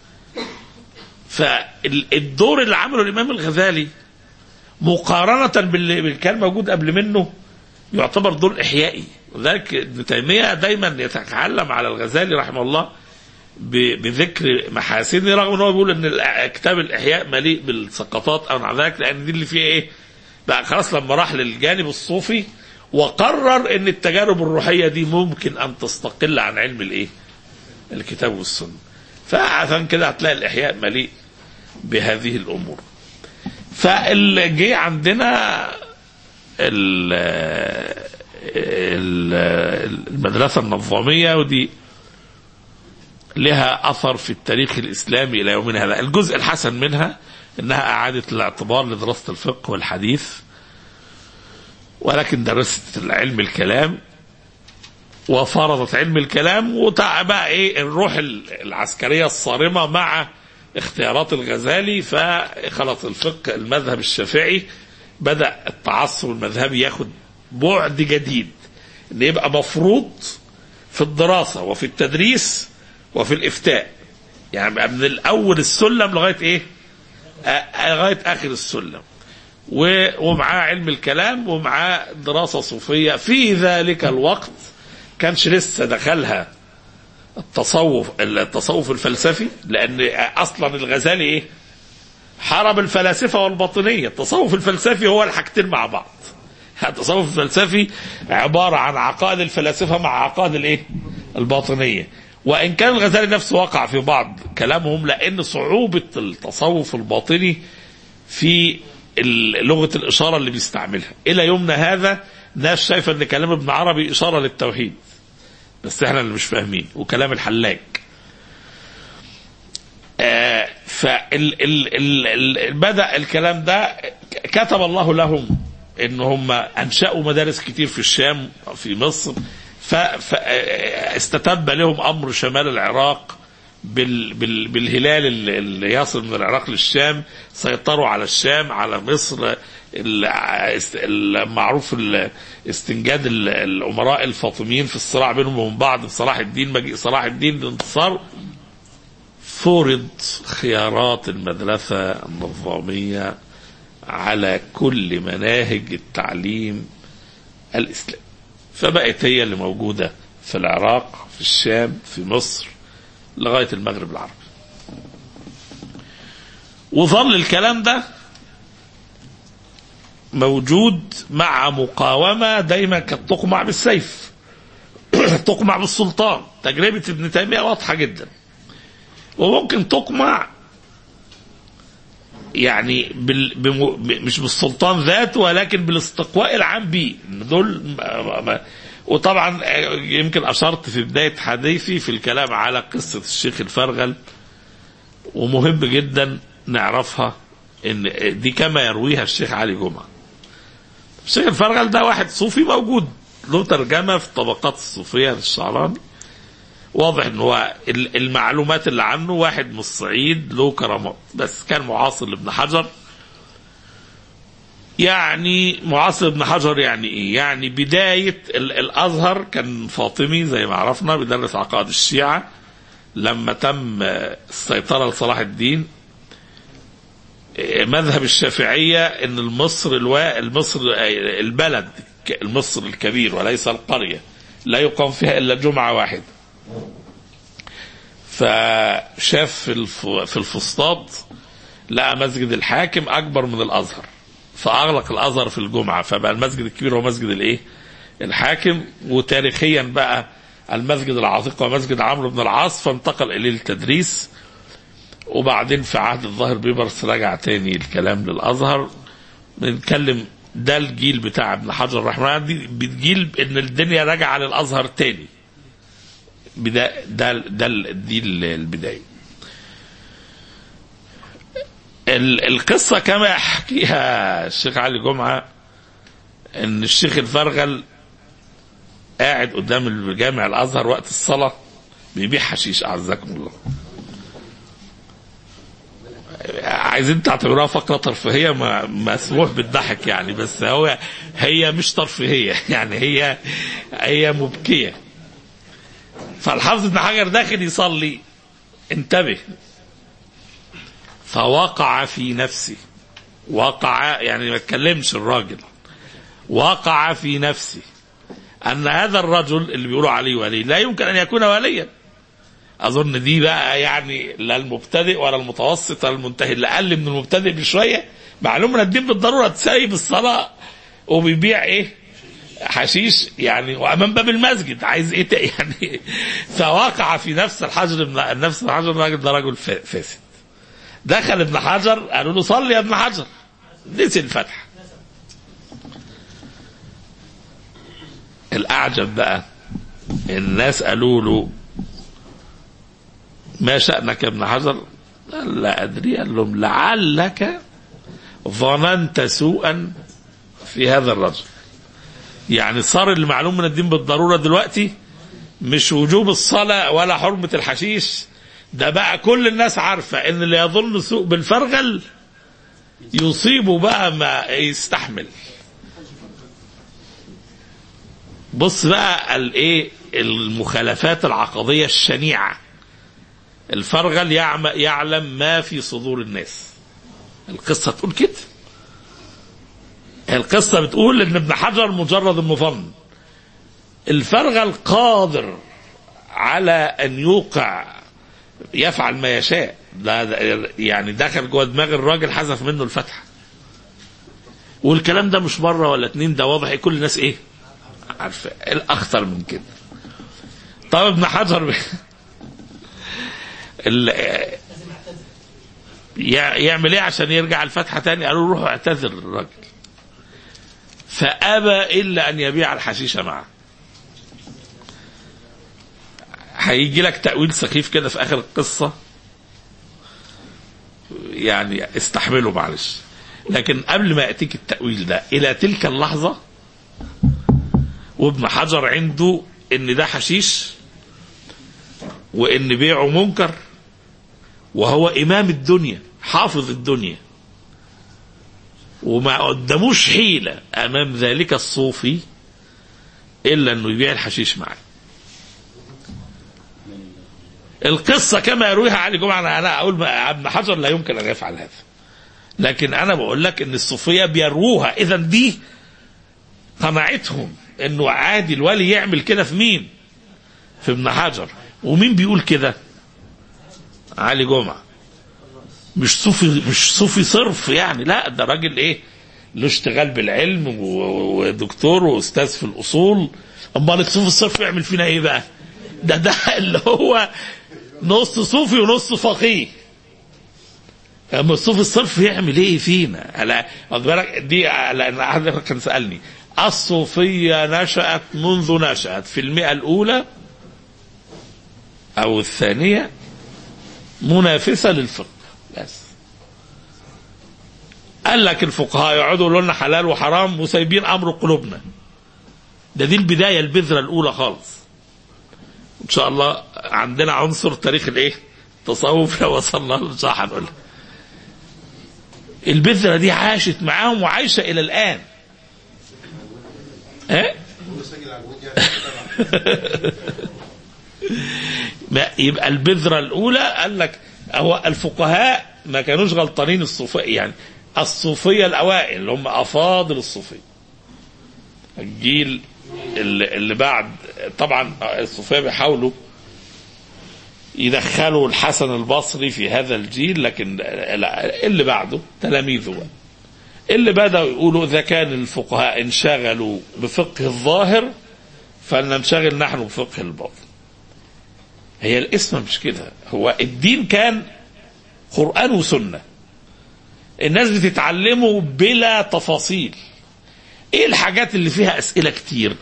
فالدور اللي عمله الامام الغزالي مقارنه باللي باللي كان موجود قبل منه يعتبر دور احيائي وذلك ابن تيميه دايما يتعلم على الغزالي رحمه الله ب- بذكر محاسنه رغم ان هو بيقول ان الأ- كتاب الاحياء مليء بالسقطات او نحو ذلك لان دي اللي فيه ايه؟ بقى خلاص لما راح للجانب الصوفي وقرر ان التجارب الروحيه دي ممكن ان تستقل عن علم الايه؟ الكتاب والسنه. فعشان كده هتلاقي الاحياء مليء بهذه الامور. فاللي جه عندنا ال- ال- المدرسة النظامية ودي لها أثر في التاريخ الإسلامي إلى يومنا هذا الجزء الحسن منها أنها أعادت الاعتبار لدراسة الفقه والحديث ولكن درست علم الكلام وفرضت علم الكلام وتع بقى ايه الروح العسكريه الصارمه مع اختيارات الغزالي فخلاص الفقه المذهب الشافعي بدا التعصب المذهبي ياخد بعد جديد ان يبقى مفروض في الدراسه وفي التدريس وفي الافتاء يعني بقى من الاول السلم لغايه ايه؟ آه، لغايه اخر السلم و- ومعاه علم الكلام ومعاه دراسه صوفيه في ذلك الوقت كانش لسه دخلها التصوف التصوف الفلسفي لان اصلا الغزالي ايه؟ حرم الفلاسفه والباطنيه، التصوف الفلسفي هو الحاجتين مع بعض. التصوف الفلسفي عباره عن عقائد الفلاسفه مع عقائد الايه؟ الباطنيه. وان كان الغزالي نفسه وقع في بعض كلامهم لان صعوبه التصوف الباطني في ال- لغه الاشاره اللي بيستعملها. الى يومنا هذا ناس شايفه ان كلام ابن عربي اشاره للتوحيد. بس احنا اللي مش فاهمين وكلام الحلاج. آه، فال ال ال ال بدا الكلام ده كتب الله لهم ان هم انشأوا مدارس كتير في الشام في مصر فاستتب لهم امر شمال العراق بال بال بالهلال اللي- اللي يصل من العراق للشام سيطروا على الشام على مصر ال- است- المعروف ال- استنجاد ال- الامراء الفاطميين في الصراع بينهم وبين بعض في صلاح الدين مجيء صلاح الدين الانتصار فرض خيارات المدرسة النظامية على كل مناهج التعليم الإسلامي فبقت هي اللي موجودة في العراق في الشام في مصر لغاية المغرب العربي وظل الكلام ده موجود مع مقاومة دايما كانت تقمع بالسيف تقمع بالسلطان تجربة ابن تيمية واضحة جدا وممكن تقمع يعني بال... بم... ب- مش بالسلطان ذاته ولكن بالاستقواء العام بيه إن دول ما... ما... وطبعا آه، يمكن اشرت في بدايه حديثي في الكلام على قصه الشيخ الفرغل ومهم جدا نعرفها ان دي كما يرويها الشيخ علي جمعه. الشيخ الفرغل ده واحد صوفي موجود له ترجمه في الطبقات الصوفيه للشعراني واضح ان هو ال- المعلومات اللي عنه واحد من الصعيد له كرامات بس كان معاصر لابن حجر يعني معاصر ابن حجر يعني ايه؟ يعني بدايه ال- الازهر كان فاطمي زي ما عرفنا بيدرس عقائد الشيعه لما تم آه، السيطره لصلاح الدين آه، مذهب الشافعيه ان المصر الوا... المصر آه، البلد ك- المصر الكبير وليس القريه لا يقام فيها الا جمعه واحده فشاف في الف... في الفسطاط لقى مسجد الحاكم اكبر من الازهر فاغلق الازهر في الجمعه فبقى المسجد الكبير هو مسجد الايه؟ الحاكم وتاريخيا بقى المسجد العتيق هو مسجد عمرو بن العاص فانتقل اليه التدريس وبعدين في عهد الظاهر بيبرس رجع تاني الكلام للازهر بنتكلم ده الجيل بتاع ابن حجر الرحمن دي بتجيل ان الدنيا راجعه للازهر تاني بدا ده ده ال- دي ال- البدايه ال- القصه كما يحكيها الشيخ علي جمعه ان الشيخ الفرغل قاعد قدام جامع الازهر وقت الصلاه بيبيع حشيش اعزكم الله عايزين تعتبروها فقره ترفيهيه ما مسموح بالضحك يعني بس هو هي مش ترفيهيه يعني هي هي مبكيه فالحافظ ابن حجر داخل يصلي انتبه فوقع في نفسه وقع يعني ما اتكلمش الراجل وقع في نفسه ان هذا الرجل اللي بيقولوا عليه ولي لا يمكن ان يكون وليا اظن دي بقى يعني لا المبتدئ ولا المتوسط ولا المنتهي اللي اقل من المبتدئ بشويه معلوم ان الدين بالضروره تسايب الصلاه وبيبيع ايه حشيش يعني وامام باب المسجد عايز ايه تا- يعني فوقع في نفس الحجر من نفس الحجر الراجل ده رجل فا- فاسد دخل ابن حجر قالوا له صلي يا ابن حجر نسي الفتح الاعجب بقى الناس قالوا له ما شأنك يا ابن حجر قال لا أدري قال لهم لعلك ظننت سوءا في هذا الرجل يعني صار المعلوم من الدين بالضرورة دلوقتي مش وجوب الصلاة ولا حرمة الحشيش ده بقى كل الناس عارفة ان اللي يظن سوء بالفرغل يصيبه بقى ما يستحمل بص بقى الايه المخالفات العقدية الشنيعة الفرغل يعم- يعلم ما في صدور الناس القصة تقول كده القصة بتقول ان ابن حجر مجرد مظن الفرغل قادر على ان يوقع يفعل ما يشاء ده ده- يعني دخل جوه دماغ الراجل حذف منه الفتحة والكلام ده مش مرة ولا اتنين ده واضح كل الناس ايه عارفة الاخطر من كده طب ابن حجر ال- يع- يعمل ايه عشان يرجع الفتحة تاني قالوا له روح اعتذر الراجل فأبى إلا أن يبيع الحشيشة معه هيجي لك تأويل سخيف كده في آخر القصة يعني استحمله معلش لكن قبل ما يأتيك التأويل ده إلى تلك اللحظة وابن حجر عنده إن ده حشيش وإن بيعه منكر وهو إمام الدنيا حافظ الدنيا وما قدموش حيلة أمام ذلك الصوفي إلا أنه يبيع الحشيش معاه القصة كما يرويها علي جمعة أنا أنا أقول ما- ابن حجر لا يمكن أن يفعل هذا لكن أنا بقول لك أن الصوفية بيروها إذا دي قناعتهم أنه عادي الولي يعمل كده في مين في ابن حجر ومين بيقول كده علي جمعة مش صوفي مش صوفي صرف يعني لا ده راجل ايه له اشتغال بالعلم و- ودكتور واستاذ في الاصول امال الصوفي الصرف يعمل فينا ايه بقى ده ده اللي هو نص صوفي ونص فقيه اما الصوفي الصرف يعمل ايه فينا على خد بالك دي لان احد كان سالني الصوفيه نشات منذ نشات في المئه الاولى او الثانيه منافسه للفقه بس قال لك الفقهاء يقعدوا يقولوا لنا حلال وحرام وسايبين امر قلوبنا ده دي البدايه البذره الاولى خالص ان شاء الله عندنا عنصر تاريخ الايه التصوف لو وصلنا له ان شاء الله هنقولها البذره دي عاشت معاهم وعايشه الى الان ايه ما يبقى البذرة الأولى قال لك هو الفقهاء ما كانوش غلطانين الصوفية يعني الصوفية الأوائل اللي هم أفاضل الصوفية الجيل اللي, اللي بعد طبعا الصوفية بيحاولوا يدخلوا الحسن البصري في هذا الجيل لكن لا، اللي بعده تلاميذه بقى. اللي بدأوا يقولوا إذا كان الفقهاء انشغلوا بفقه الظاهر فلننشغل نحن بفقه الباطن هي الاسم مش كده هو الدين كان قرآن وسنة الناس بتتعلمه بلا تفاصيل ايه الحاجات اللي فيها اسئلة كتير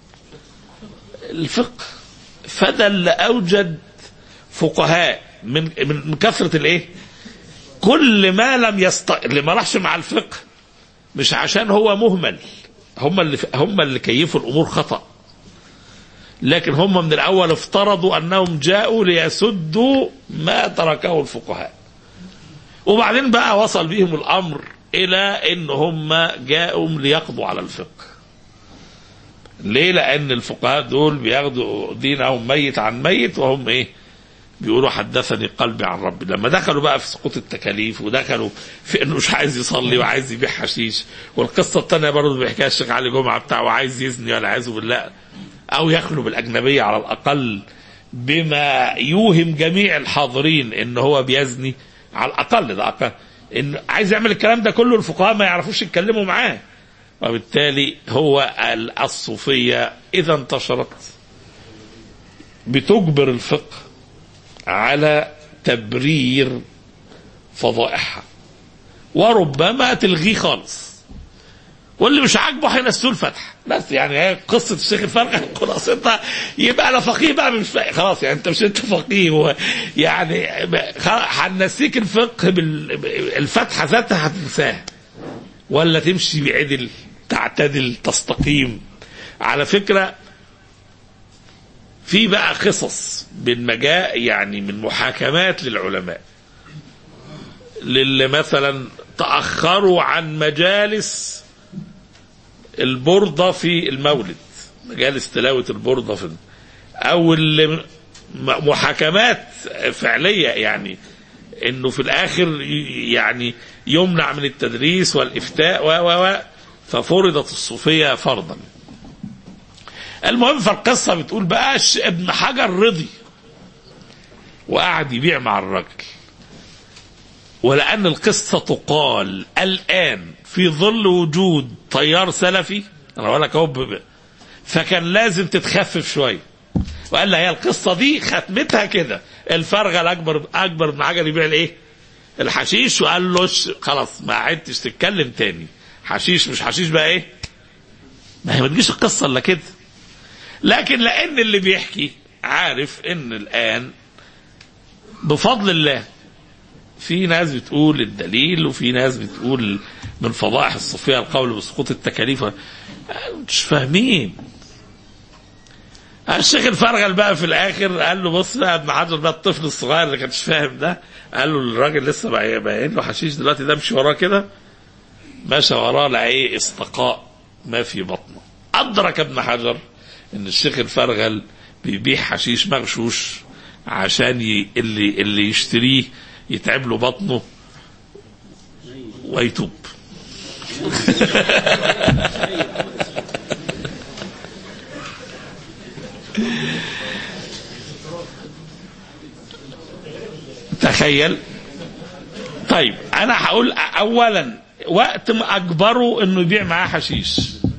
الفقه فده اللي اوجد فقهاء من من من كثرة الايه كل ما لم يست اللي ما راحش مع الفقه مش عشان هو مهمل هم اللي هم اللي كيفوا الامور خطأ لكن هم من الأول افترضوا أنهم جاءوا ليسدوا ما تركه الفقهاء وبعدين بقى وصل بهم الأمر إلى أن هم جاءوا ليقضوا على الفقه ليه لأن الفقهاء دول بياخدوا دينهم ميت عن ميت وهم إيه بيقولوا حدثني قلبي عن ربي لما دخلوا بقى في سقوط التكاليف ودخلوا في انه مش عايز يصلي وعايز يبيع حشيش والقصه الثانيه برضه بيحكيها الشيخ علي جمعه بتاعه وعايز يزني والعياذ بالله او يخلو بالاجنبيه على الاقل بما يوهم جميع الحاضرين ان هو بيزني على الاقل ده أقل ان عايز يعمل الكلام ده كله الفقهاء ما يعرفوش يتكلموا معاه وبالتالي هو الصوفيه اذا انتشرت بتجبر الفقه على تبرير فضائحها وربما تلغيه خالص واللي مش عاجبه هينسوه الفتح بس يعني هي قصه الشيخ الفرقه خلاصتها يبقى انا فقيه بقى مش فقيه خلاص يعني انت مش انت فقيه هو يعني خلاص هنسيك الفقه بالفتحه ذاتها هتنساها ولا تمشي بعدل تعتدل تستقيم على فكره في بقى قصص من مجاء يعني من محاكمات للعلماء للي مثلا تأخروا عن مجالس البردة في المولد مجالس تلاوة البردة في أو اللي م- محاكمات فعلية يعني انه في الاخر ي- يعني يمنع من التدريس والافتاء و و و ففرضت الصوفيه فرضا. المهم فالقصه بتقول بقى ش- ابن حجر رضي وقعد يبيع مع الراجل ولأن القصة تقال الآن في ظل وجود تيار سلفي أنا بقول لك أهو ب- فكان لازم تتخفف شوية وقال لها هي القصة دي ختمتها كده الفرغة الأكبر أكبر من عجل يبيع الإيه؟ الحشيش وقال له ش- خلاص ما عدتش تتكلم تاني حشيش مش حشيش بقى إيه؟ ما هي ما تجيش القصة إلا كده لكن لأن اللي بيحكي عارف إن الآن بفضل الله في ناس بتقول الدليل وفي ناس بتقول من فضائح الصوفيه القول بسقوط التكاليف مش فاهمين الشيخ الفرغل بقى في الاخر قال له بص بقى ابن حجر بقى الطفل الصغير اللي كانش فاهم ده قال له الراجل لسه بقى- باين له حشيش دلوقتي ده امشي وراه كده مشى وراه لقى ايه استقاء ما في بطنه ادرك ابن حجر ان الشيخ الفرغل بيبيع حشيش مغشوش عشان ي... اللي اللي يشتريه يتعب له بطنه ويتوب تخيل طيب انا هقول اولا وقت ما اجبره انه يبيع معاه حشيش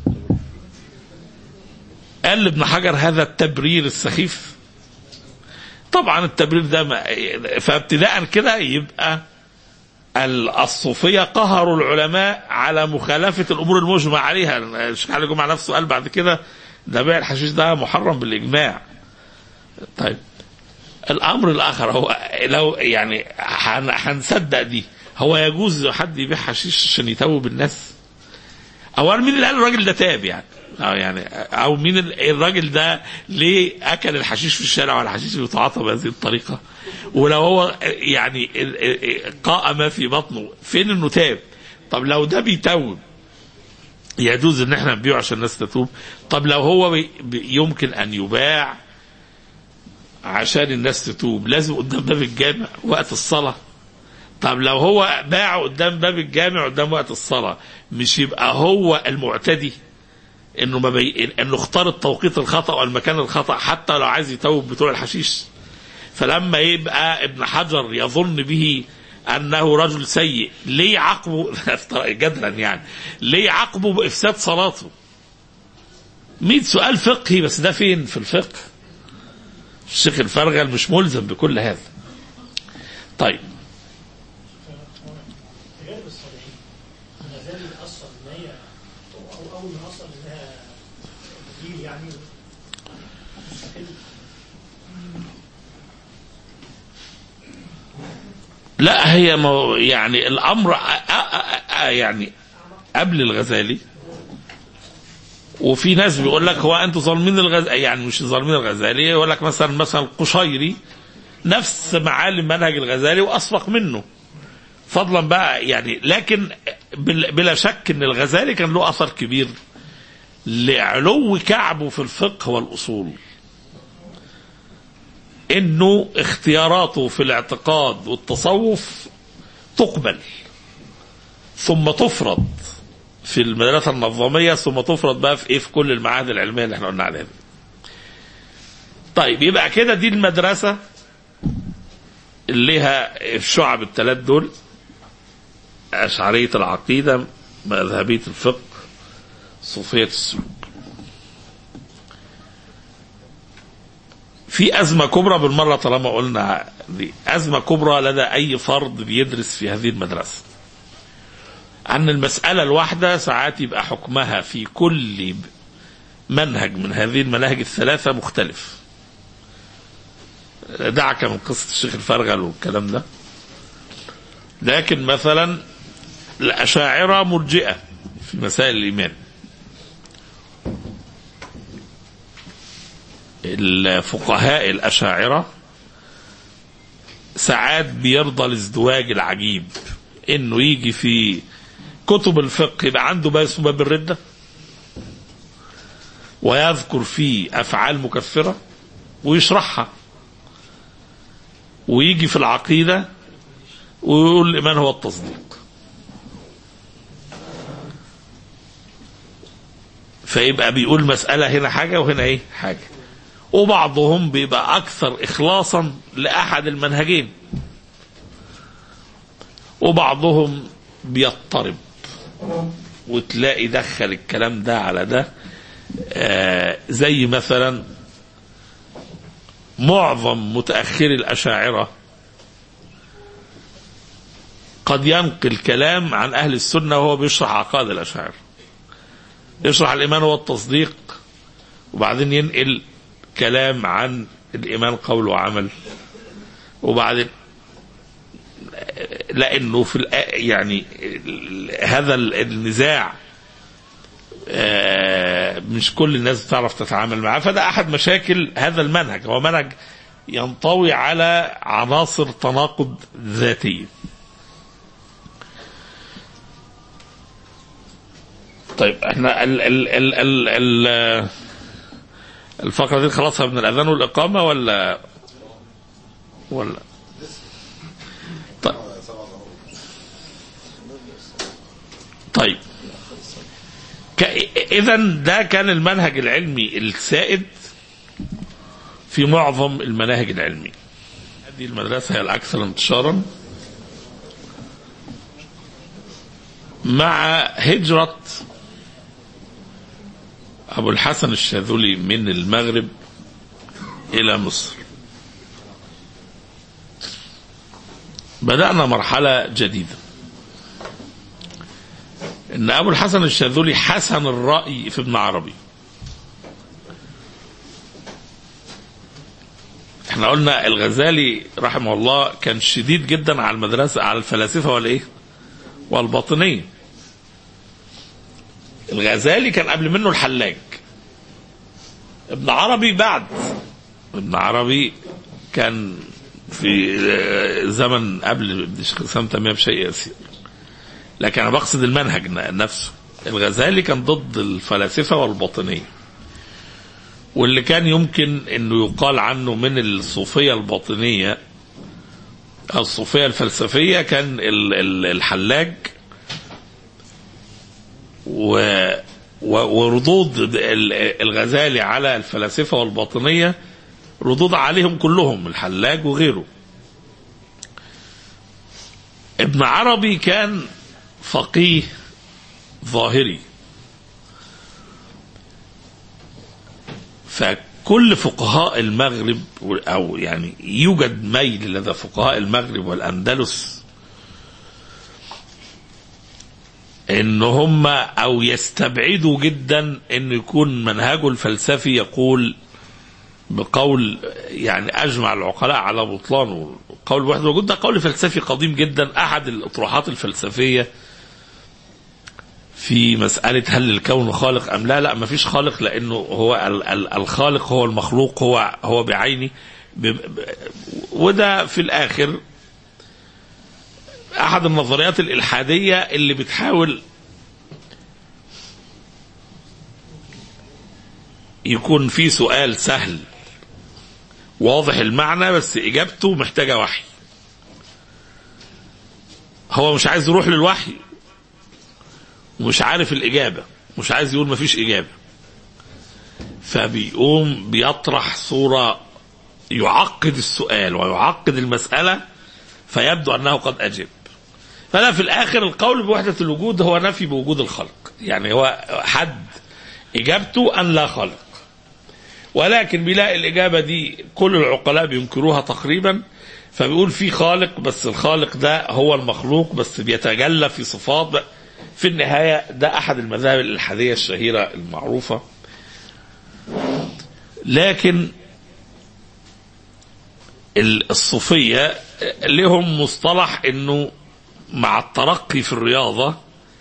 قال لابن حجر هذا التبرير السخيف طبعا التبرير ده ما فابتداء كده يبقى ال- الصوفية قهروا العلماء على مخالفة الأمور المجمع عليها الشيخ علي جمعة نفسه قال بعد كده ده بيع الحشيش ده محرم بالإجماع طيب الأمر الآخر هو لو يعني هن- هنصدق دي هو يجوز حد يبيع حشيش عشان يتوب الناس اولا مين اللي قال الراجل ده تاب يعني او يعني او مين ال- الراجل ده ليه اكل الحشيش في الشارع ولا الحشيش بيتعاطى بهذه الطريقه ولو هو يعني ال- ال- قاء ما في بطنه فين انه تاب طب لو ده بيتوب يجوز ان احنا نبيعه عشان الناس تتوب طب لو هو بي بي- يمكن ان يباع عشان الناس تتوب لازم قدام باب الجامع وقت الصلاه طب لو هو باعه قدام باب الجامع قدام وقت الصلاة مش يبقى هو المعتدي انه ما بي... انه اختار التوقيت الخطا والمكان الخطا حتى لو عايز يتوب بتوع الحشيش فلما يبقى ابن حجر يظن به انه رجل سيء ليه عاقبه جدلا يعني ليه عاقبه بافساد صلاته 100 سؤال فقهي بس ده فين في الفقه الشيخ الفرغل مش ملزم بكل هذا طيب تجارب الصالحين ما زال يأثر ان هي او اول ما اثر انها بديل يعني مستقل لا هي مو يعني الامر أ- أ- أ- يعني قبل الغزالي وفي ناس بيقول لك هو انتوا ظالمين الغزالي يعني مش ظالمين الغزالي يقول لك مثلا مثلا القشيري نفس معالم منهج الغزالي واسبق منه فضلا بقى يعني لكن بل- بلا شك ان الغزالي كان له اثر كبير لعلو كعبه في الفقه والاصول انه اختياراته في الاعتقاد والتصوف تقبل ثم تفرض في المدرسه النظاميه ثم تفرض بقى في ايه في كل المعاهد العلميه اللي احنا قلنا عليها دي. طيب يبقى كده دي المدرسه اللي لها الشعب الثلاث دول أشعرية العقيدة مذهبية الفقه صوفية السلوك في أزمة كبرى بالمرة طالما قلنا دي أزمة كبرى لدى أي فرد بيدرس في هذه المدرسة أن المسألة الواحدة ساعات يبقى حكمها في كل منهج من هذه المناهج الثلاثة مختلف دعك من قصة الشيخ الفرغل والكلام ده لكن مثلا الأشاعرة مرجئة في مسائل الإيمان الفقهاء الأشاعرة ساعات بيرضى الازدواج العجيب انه يجي في كتب الفقه يبقى عنده باب اسمه باب الردة ويذكر فيه أفعال مكفرة ويشرحها ويجي في العقيدة ويقول الإيمان هو التصديق فيبقى بيقول مسألة هنا حاجة وهنا إيه حاجة وبعضهم بيبقى أكثر إخلاصا لأحد المنهجين وبعضهم بيضطرب وتلاقي دخل الكلام ده على ده آه زي مثلا معظم متأخري الأشاعرة قد ينقل كلام عن أهل السنة وهو بيشرح عقائد الأشاعرة يشرح الإيمان والتصديق وبعدين ينقل كلام عن الإيمان قول وعمل وبعدين لأنه في الآ- يعني هذا النزاع آه، مش كل الناس بتعرف تتعامل معاه فده أحد مشاكل هذا المنهج هو منهج ينطوي على عناصر تناقض ذاتية طيب احنا ال ال ال ال ال الفقرة دي خلاصها من الأذان والإقامة ولا ولا طيب طيب إذا ده كان المنهج العلمي السائد في معظم المناهج العلمية هذه المدرسة هي الأكثر انتشارا مع هجرة أبو الحسن الشاذلي من المغرب إلى مصر بدأنا مرحلة جديدة ان ابو الحسن الشاذلي حسن الراي في ابن عربي احنا قلنا الغزالي رحمه الله كان شديد جدا على المدرسه على الفلاسفه والايه والباطنيه الغزالي كان قبل منه الحلاج ابن عربي بعد ابن عربي كان في زمن قبل الشيخ الاسلام تيميه بشيء يسير لكن انا بقصد المنهج نفسه الغزالي كان ضد الفلاسفه والباطنيه واللي كان يمكن انه يقال عنه من الصوفيه الباطنيه او الصوفيه الفلسفيه كان ال- ال- الحلاج و و- وردود ال- الغزالي على الفلاسفه والباطنيه ردود عليهم كلهم الحلاج وغيره ابن عربي كان فقيه ظاهري فكل فقهاء المغرب او يعني يوجد ميل لدى فقهاء المغرب والاندلس ان هم او يستبعدوا جدا ان يكون منهجه الفلسفي يقول بقول يعني اجمع العقلاء على بطلانه قول وحده الوجود ده قول فلسفي قديم جدا احد الاطروحات الفلسفيه في مسألة هل الكون خالق أم لا لا ما فيش خالق لأنه هو ال- ال- الخالق هو المخلوق هو هو بعينه ب- ب- وده في الآخر أحد النظريات الإلحادية اللي بتحاول يكون في سؤال سهل واضح المعنى بس إجابته محتاجة وحي هو مش عايز يروح للوحي ومش عارف الإجابة مش عايز يقول مفيش إجابة فبيقوم بيطرح صورة يعقد السؤال ويعقد المسألة فيبدو أنه قد أجب فلا في الآخر القول بوحدة الوجود هو نفي بوجود الخلق يعني هو حد إجابته أن لا خلق ولكن بيلاقي الإجابة دي كل العقلاء بينكروها تقريبا فبيقول في خالق بس الخالق ده هو المخلوق بس بيتجلى في صفات في النهاية ده أحد المذاهب الإلحادية الشهيرة المعروفة لكن ال- الصوفية لهم مصطلح انه مع الترقي في الرياضة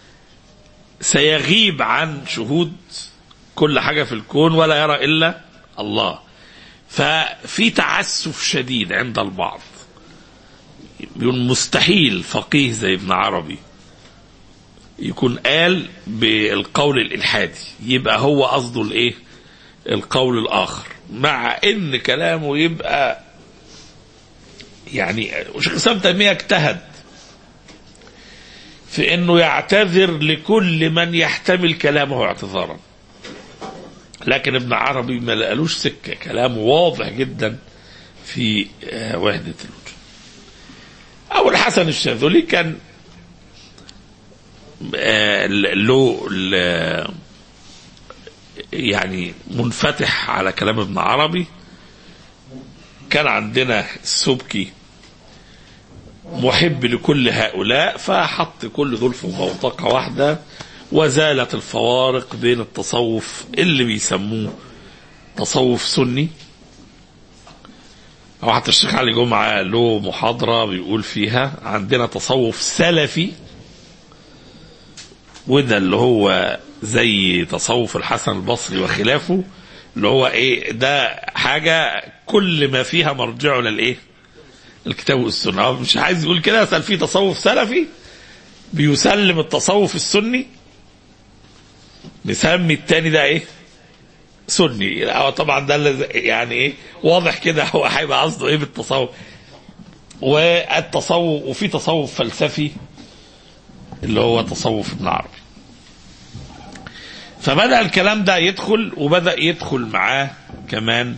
سيغيب عن شهود كل حاجة في الكون ولا يرى إلا الله ففي تعسف شديد عند البعض يقول مستحيل فقيه زي ابن عربي يكون قال بالقول الإلحادي يبقى هو قصده الإيه القول الآخر مع إن كلامه يبقى يعني وشيخ الإسلام تيمية اجتهد في انه يعتذر لكل من يحتمل كلامه اعتذارا لكن ابن عربي ما لقالوش سكه كلامه واضح جدا في آه، وحده الوجود او الحسن الشاذلي كان آه، له ل- يعني منفتح على كلام ابن عربي كان عندنا السبكي محب لكل هؤلاء فحط كل دول في بوتقة واحدة وزالت الفوارق بين التصوف اللي بيسموه تصوف سني أو حتى الشيخ علي جمعة له محاضرة بيقول فيها عندنا تصوف سلفي وده اللي هو زي تصوف الحسن البصري وخلافه اللي هو ايه ده حاجة كل ما فيها مرجعه للايه الكتاب والسنة هو مش عايز يقول كده بس في تصوف سلفي بيسلم التصوف السني نسمي التاني ده ايه سني هو طبعا ده اللي يعني ايه واضح كده هو هيبقى قصده ايه بالتصوف والتصوف وفي تصوف فلسفي اللي هو تصوف ابن عربي فبدأ الكلام ده يدخل وبدأ يدخل معاه كمان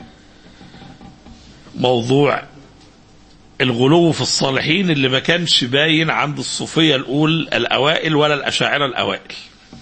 موضوع الغلو في الصالحين اللي ما كانش باين عند الصوفية الأول الأوائل ولا الأشاعرة الأوائل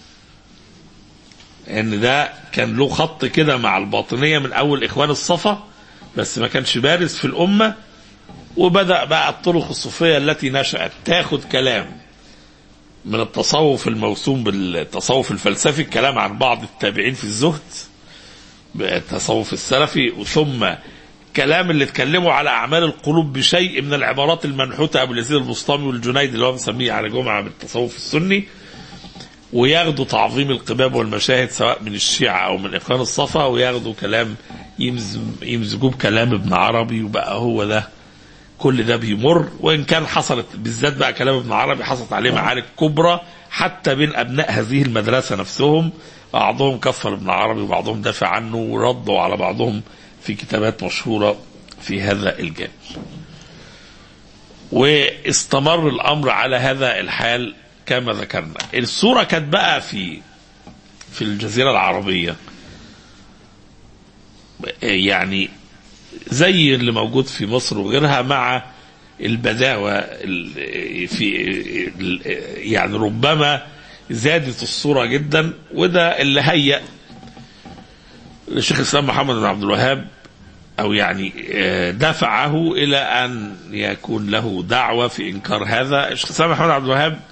ان ده كان له خط كده مع الباطنية من أول إخوان الصفا بس ما كانش بارز في الأمة وبدأ بقى الطرق الصوفية التي نشأت تاخد كلام من التصوف الموسوم بالتصوف الفلسفي الكلام عن بعض التابعين في الزهد بالتصوف السلفي ثم كلام اللي اتكلموا على اعمال القلوب بشيء من العبارات المنحوته ابو اليزيد البسطامي والجنيد اللي هو مسميه على جمعه بالتصوف السني وياخدوا تعظيم القباب والمشاهد سواء من الشيعة أو من إخوان الصفا وياخدوا كلام يمز- يمزجوه بكلام ابن عربي وبقى هو ده كل ده بيمر وإن كان حصلت بالذات بقى كلام ابن عربي حصلت عليه معارك كبرى حتى بين أبناء هذه المدرسة نفسهم بعضهم كفر ابن عربي وبعضهم دافع عنه وردوا على بعضهم في كتابات مشهورة في هذا الجانب واستمر الأمر على هذا الحال كما ذكرنا الصورة كانت بقى في في الجزيرة العربية يعني زي اللي موجود في مصر وغيرها مع البداوة ال- في ال- يعني ربما زادت الصورة جدا وده اللي هيأ الشيخ الإسلام محمد بن عبد الوهاب أو يعني آه، دفعه إلى أن يكون له دعوة في إنكار هذا الشيخ الإسلام محمد بن عبد الوهاب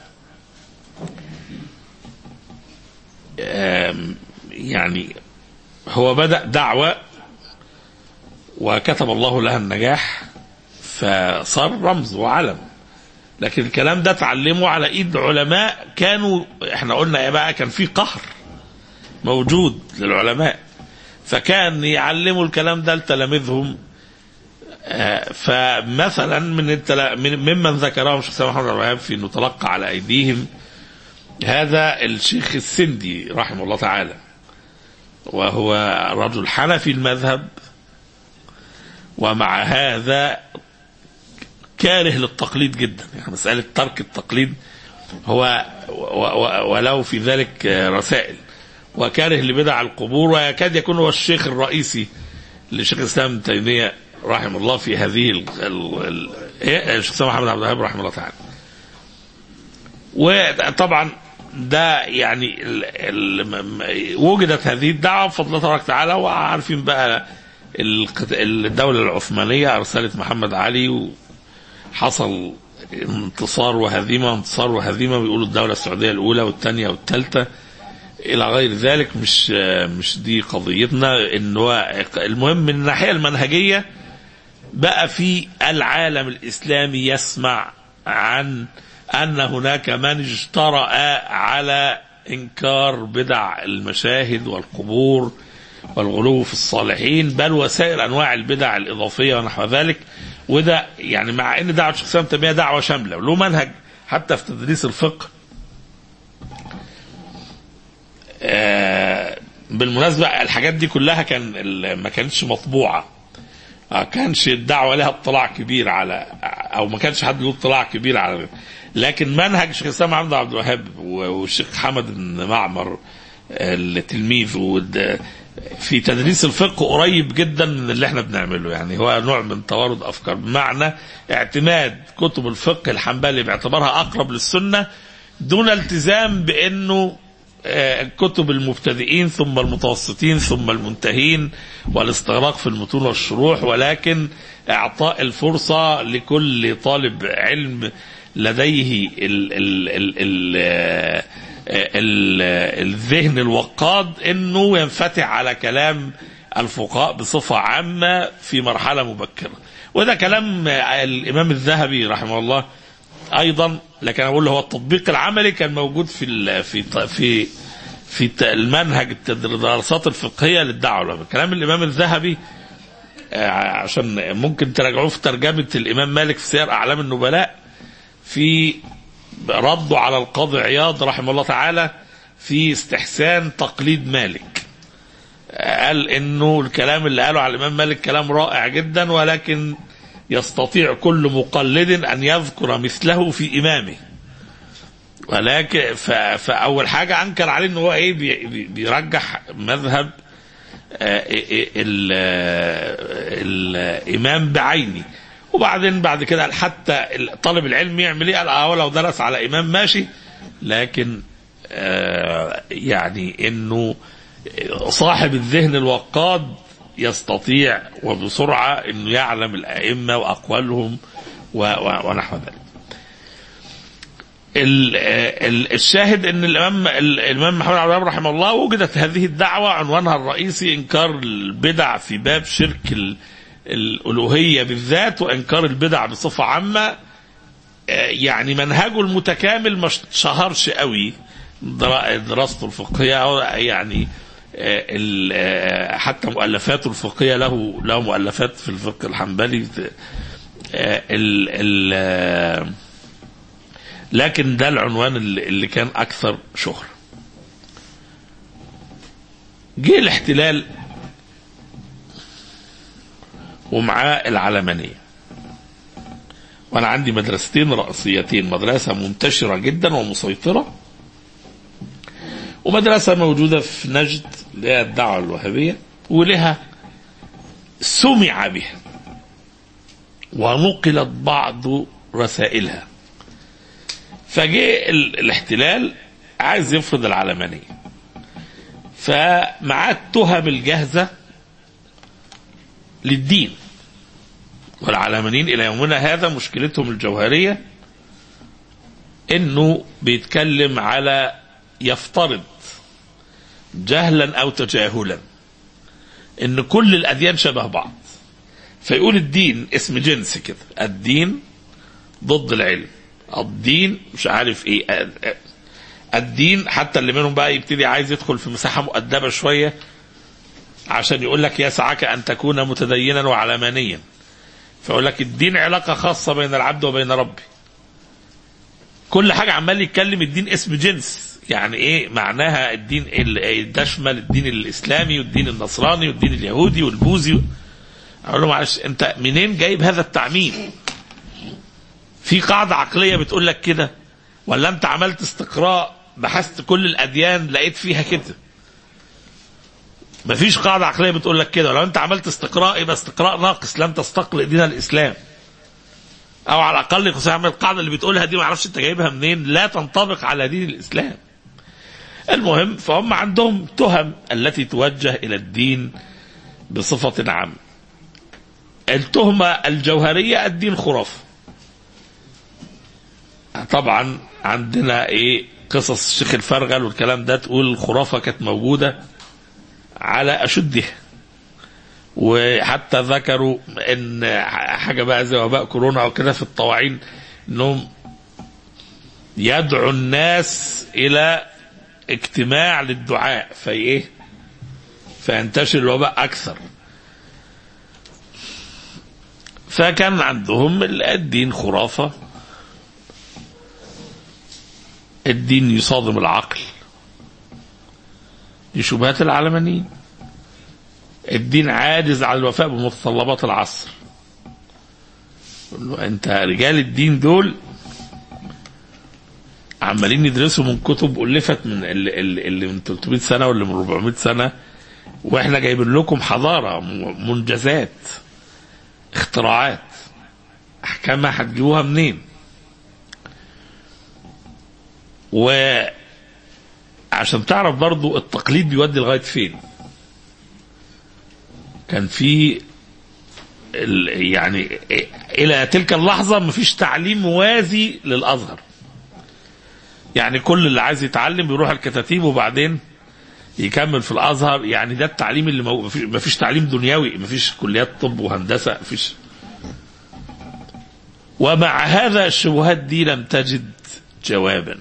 آم، يعني هو بدأ دعوة وكتب الله لها النجاح فصار رمز وعلم لكن الكلام ده اتعلمه على ايد علماء كانوا احنا قلنا ايه بقى كان في قهر موجود للعلماء فكان يعلموا الكلام ده لتلاميذهم آه، فمثلا من, التلا... من ممن ذكرهم الشيخ سامح محمد عبد الوهاب في انه تلقى على ايديهم هذا الشيخ السندي رحمه الله تعالى وهو رجل حنفي المذهب ومع هذا كاره للتقليد جدا يعني مسألة ترك التقليد هو و- و- ولو في ذلك رسائل وكاره لبدع القبور ويكاد يكون هو الشيخ الرئيسي لشيخ الاسلام ابن تيميه رحمه الله في هذه ال ال ال إيه؟ الشيخ الاسلام محمد عبد الوهاب رحمه الله تعالى. وطبعا ده يعني ال ال م- وجدت هذه الدعوه بفضل الله تبارك وتعالى وعارفين بقى القت- الدوله العثمانيه ارسلت محمد علي وحصل انتصار وهزيمة انتصار وهزيمة بيقولوا الدولة السعودية الأولى والثانية والثالثة إلى غير ذلك مش مش دي قضيتنا إن هو المهم من الناحية المنهجية بقى في العالم الإسلامي يسمع عن أن هناك من اجترأ على إنكار بدع المشاهد والقبور والغلو في الصالحين بل وسائر أنواع البدع الإضافية ونحو ذلك وده يعني مع أن دعوة الشيخ الإسلام تيمية دعوة شاملة وله منهج حتى في تدريس الفقه آه، بالمناسبة الحاجات دي كلها كان ال- ما كانتش مطبوعة ما كانش الدعوة لها اطلاع كبير على أو ما كانش حد له اطلاع كبير على لكن منهج الشيخ الإسلام محمد عبد الوهاب و- والشيخ حمد بن معمر التلميذ ود- في تدريس الفقه قريب جدا من اللي احنا بنعمله يعني هو نوع من توارد افكار بمعنى اعتماد كتب الفقه الحنبلي باعتبارها اقرب للسنه دون التزام بانه آه، كتب المبتدئين ثم المتوسطين ثم المنتهين والاستغراق في المتون والشروح ولكن اعطاء الفرصه لكل طالب علم لديه ال ال ال ال آه، ال الذهن الوقاد انه ينفتح على كلام الفقهاء بصفه عامه في مرحله مبكره وده كلام الامام الذهبي رحمه الله ايضا لكن اقول له هو التطبيق العملي كان موجود في ال في في في المنهج الدراسات الفقهيه للدعوه العلماء كلام الامام الذهبي آه، عشان ممكن تراجعوه في ترجمه الامام مالك في سير اعلام النبلاء في رده على القاضي عياض رحمه الله تعالى في استحسان تقليد مالك قال انه الكلام اللي قاله على الامام مالك كلام رائع جدا ولكن يستطيع كل مقلد ان يذكر مثله في امامه ولكن ف- فاول حاجه انكر عليه ان هو ايه بي- بي- بيرجح مذهب آه، ال- الامام بعيني وبعدين بعد كده قال حتى طالب العلم يعمل ايه قال اه لو درس على امام ماشي لكن آه، يعني انه صاحب الذهن الوقاد يستطيع وبسرعه انه يعلم الائمه واقوالهم و- و- ونحو ذلك. ال- ال- الشاهد ان الامام الامام محمد عبد الوهاب رحمه الله وجدت هذه الدعوه عنوانها الرئيسي انكار البدع في باب شرك ال- الالوهيه بالذات وانكار البدع بصفه عامه آه، يعني منهجه المتكامل ما شهرش قوي درا- دراسته الفقهيه أو يعني آه، ال- آه، حتى مؤلفاته الفقهيه له له مؤلفات في الفقه الحنبلي آه، ال ال آه، لكن ده العنوان اللي اللي كان اكثر شهرة جه الاحتلال ومعاه العلمانية وانا عندي مدرستين رئيسيتين مدرسة منتشرة جدا ومسيطرة ومدرسة موجودة في نجد اللي هي الدعوة الوهابية ولها سمع بها ونقلت بعض رسائلها فجاء ال- الاحتلال عايز يفرض العلمانية فمعاه التهم الجاهزة للدين والعلمانيين إلى يومنا هذا مشكلتهم الجوهرية إنه بيتكلم على يفترض جهلا أو تجاهلا إن كل الأديان شبه بعض فيقول الدين اسم جنس كده الدين ضد العلم الدين مش عارف ايه الدين حتى اللي منهم بقى يبتدي عايز يدخل في مساحه مؤدبه شويه عشان يقول لك يسعك ان تكون متدينا وعلمانيا فيقول لك الدين علاقه خاصه بين العبد وبين ربه كل حاجه عمال يتكلم الدين اسم جنس يعني ايه معناها الدين ال- تشمل الدين الاسلامي والدين النصراني والدين اليهودي والبوذي اقول له معلش انت منين جايب هذا التعميم في قاعدة عقلية بتقول لك كده ولا انت عملت استقراء بحثت كل الاديان لقيت فيها كده مفيش قاعدة عقلية بتقول لك كده ولو انت عملت استقراء يبقى استقراء ناقص لم تستقرئ دين الاسلام او على الاقل خصوصا عمل القاعدة اللي بتقولها دي معرفش انت جايبها منين لا تنطبق على دين الاسلام المهم فهم عندهم تهم التي توجه الى الدين بصفة عامة التهمة الجوهرية الدين خرافة طبعا عندنا ايه قصص الشيخ الفرغل والكلام ده تقول الخرافة كانت موجودة على أشدها وحتى ذكروا ان حاجة بقى زي وباء كورونا او كده في الطواعين انهم يدعو الناس الى اجتماع للدعاء في ايه فينتشر الوباء اكثر فكان عندهم الدين خرافة الدين يصادم العقل دي شبهات العلمانيين الدين عاجز على الوفاء بمتطلبات العصر يقول له انت رجال الدين دول عمالين يدرسوا من كتب ألفت من اللي, اللي من 300 سنة واللي من 400 سنة واحنا جايبين لكم حضارة م- منجزات اختراعات احكامها هتجيبوها منين وعشان تعرف برضو التقليد بيودي لغاية فين كان في ال- يعني الى تلك اللحظة مفيش تعليم موازي للازهر يعني كل اللي عايز يتعلم بيروح الكتاتيب وبعدين يكمل في الازهر يعني ده التعليم اللي مو... مفيش- مفيش تعليم دنيوي مفيش كليات طب وهندسه مفيش ومع هذا الشبهات دي لم تجد جوابا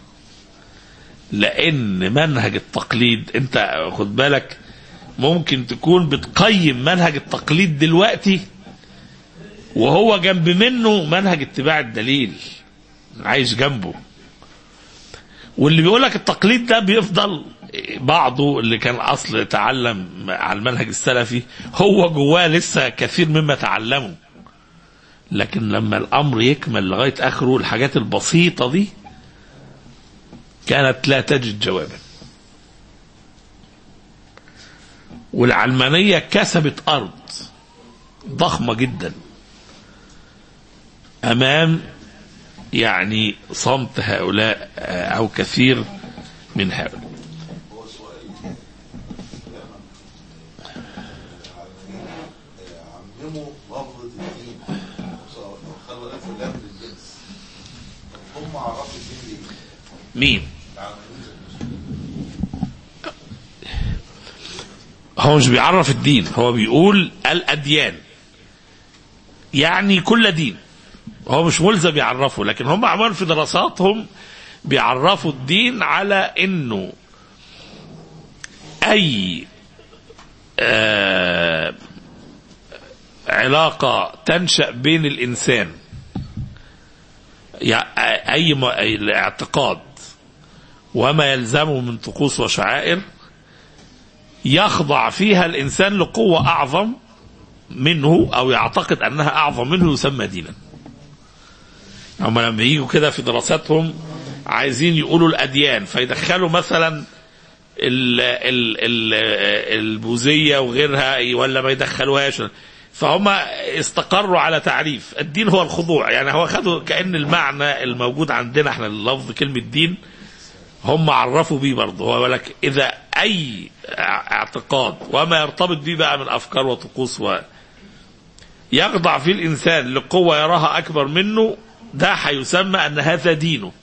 لان منهج التقليد انت خد بالك ممكن تكون بتقيم منهج التقليد دلوقتي وهو جنب منه منهج اتباع الدليل عايش جنبه واللي بيقول لك التقليد ده بيفضل بعضه اللي كان اصل تعلم على المنهج السلفي هو جواه لسه كثير مما تعلمه لكن لما الامر يكمل لغايه اخره الحاجات البسيطه دي كانت لا تجد جوابا والعلمانيه كسبت ارض ضخمه جدا امام يعني صمت هؤلاء آه، او كثير من هؤلاء هو سؤال عمموا لفظة الدين خلوا الألف واللام للجنس طب هم عرفوا الدين ليه؟ مين العلمانيين هو مش بيعرف الدين هو بيقول الأديان يعني كل دين هو مش ملزم يعرفه لكن هم عمال في دراساتهم بيعرفوا الدين على انه اي آه علاقة تنشأ بين الإنسان يع- أي م- أي الاعتقاد وما يلزمه من طقوس وشعائر يخضع فيها الإنسان لقوة أعظم منه أو يعتقد أنها أعظم منه يسمى دينا هم لما يجوا كده في دراساتهم عايزين يقولوا الأديان فيدخلوا مثلا ال ال ال البوذية وغيرها ولا ما يدخلوهاش فهم استقروا على تعريف الدين هو الخضوع يعني هو خدوا كأن المعنى الموجود عندنا احنا اللفظ كلمة دين هم عرفوا بيه برضه هو يقول لك اذا اي اعتقاد وما يرتبط بيه بقى من افكار وطقوس و يخضع فيه الانسان لقوه يراها اكبر منه ده هيسمى ان هذا دينه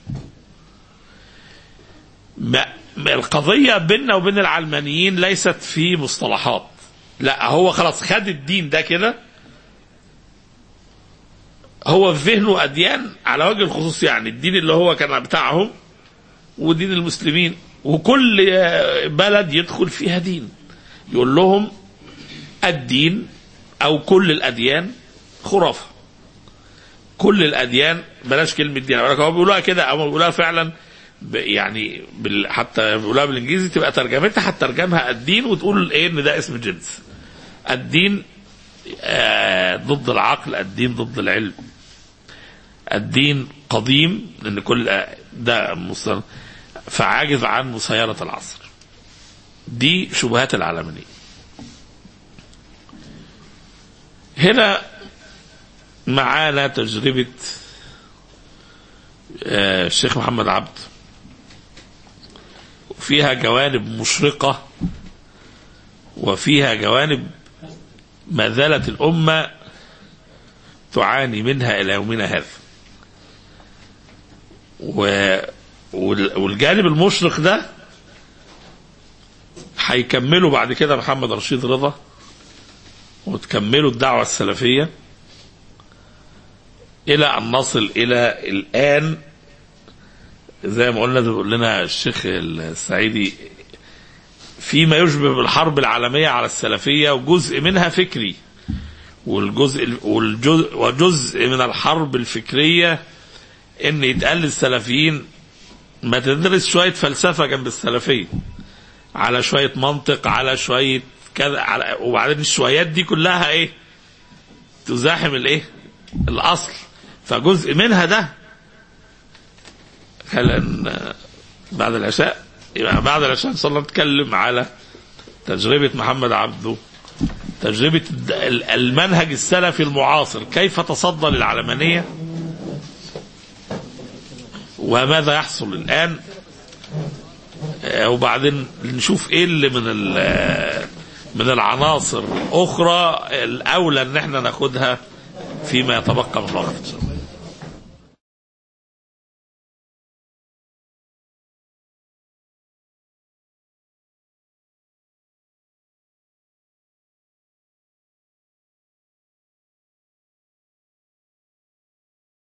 ما ما القضيه بيننا وبين العلمانيين ليست في مصطلحات لا هو خلاص خد الدين ده كده هو في ذهنه اديان على وجه الخصوص يعني الدين اللي هو كان بتاعهم ودين المسلمين وكل بلد يدخل فيها دين يقول لهم الدين او كل الاديان خرافه كل الاديان بلاش كلمه دين أقول لك هو بيقولوها كده او بيقولوها فعلا ب- يعني بال حتى بيقولوها بالانجليزي تبقى ترجمتها هترجمها الدين وتقول ايه ان ده اسم جنس الدين آه ضد العقل الدين ضد العلم الدين قديم لان كل آه، ده مصر فعاجز عن مسيرة العصر دي شبهات العالمية هنا معانا تجربة آه، الشيخ محمد عبد فيها جوانب مشرقة وفيها جوانب ما زالت الأمة تعاني منها إلى يومنا هذا و وال- والجانب المشرق ده هيكملوا بعد كده محمد رشيد رضا وتكملوا الدعوة السلفية إلى أن نصل إلى الآن زي ما قلنا بيقول لنا الشيخ السعيدي فيما يشبه بالحرب العالمية على السلفية وجزء منها فكري والجزء والجزء وجزء من الحرب الفكرية ان يتقال للسلفيين ما تدرس شوية فلسفة جنب السلفية على شوية منطق على شوية كذا على وبعدين الشويات دي كلها ايه تزاحم الايه الاصل فجزء منها ده خلينا بعد العشاء يبقى بعد العشاء ان شاء الله نتكلم على تجربة محمد عبده تجربة الد- ال- المنهج السلفي المعاصر كيف تصدى للعلمانية وماذا يحصل الآن آه، وبعدين نشوف ايه اللي من ال- من العناصر الأخرى الأولى ان احنا ناخدها فيما يتبقى من الوقت إن شاء الله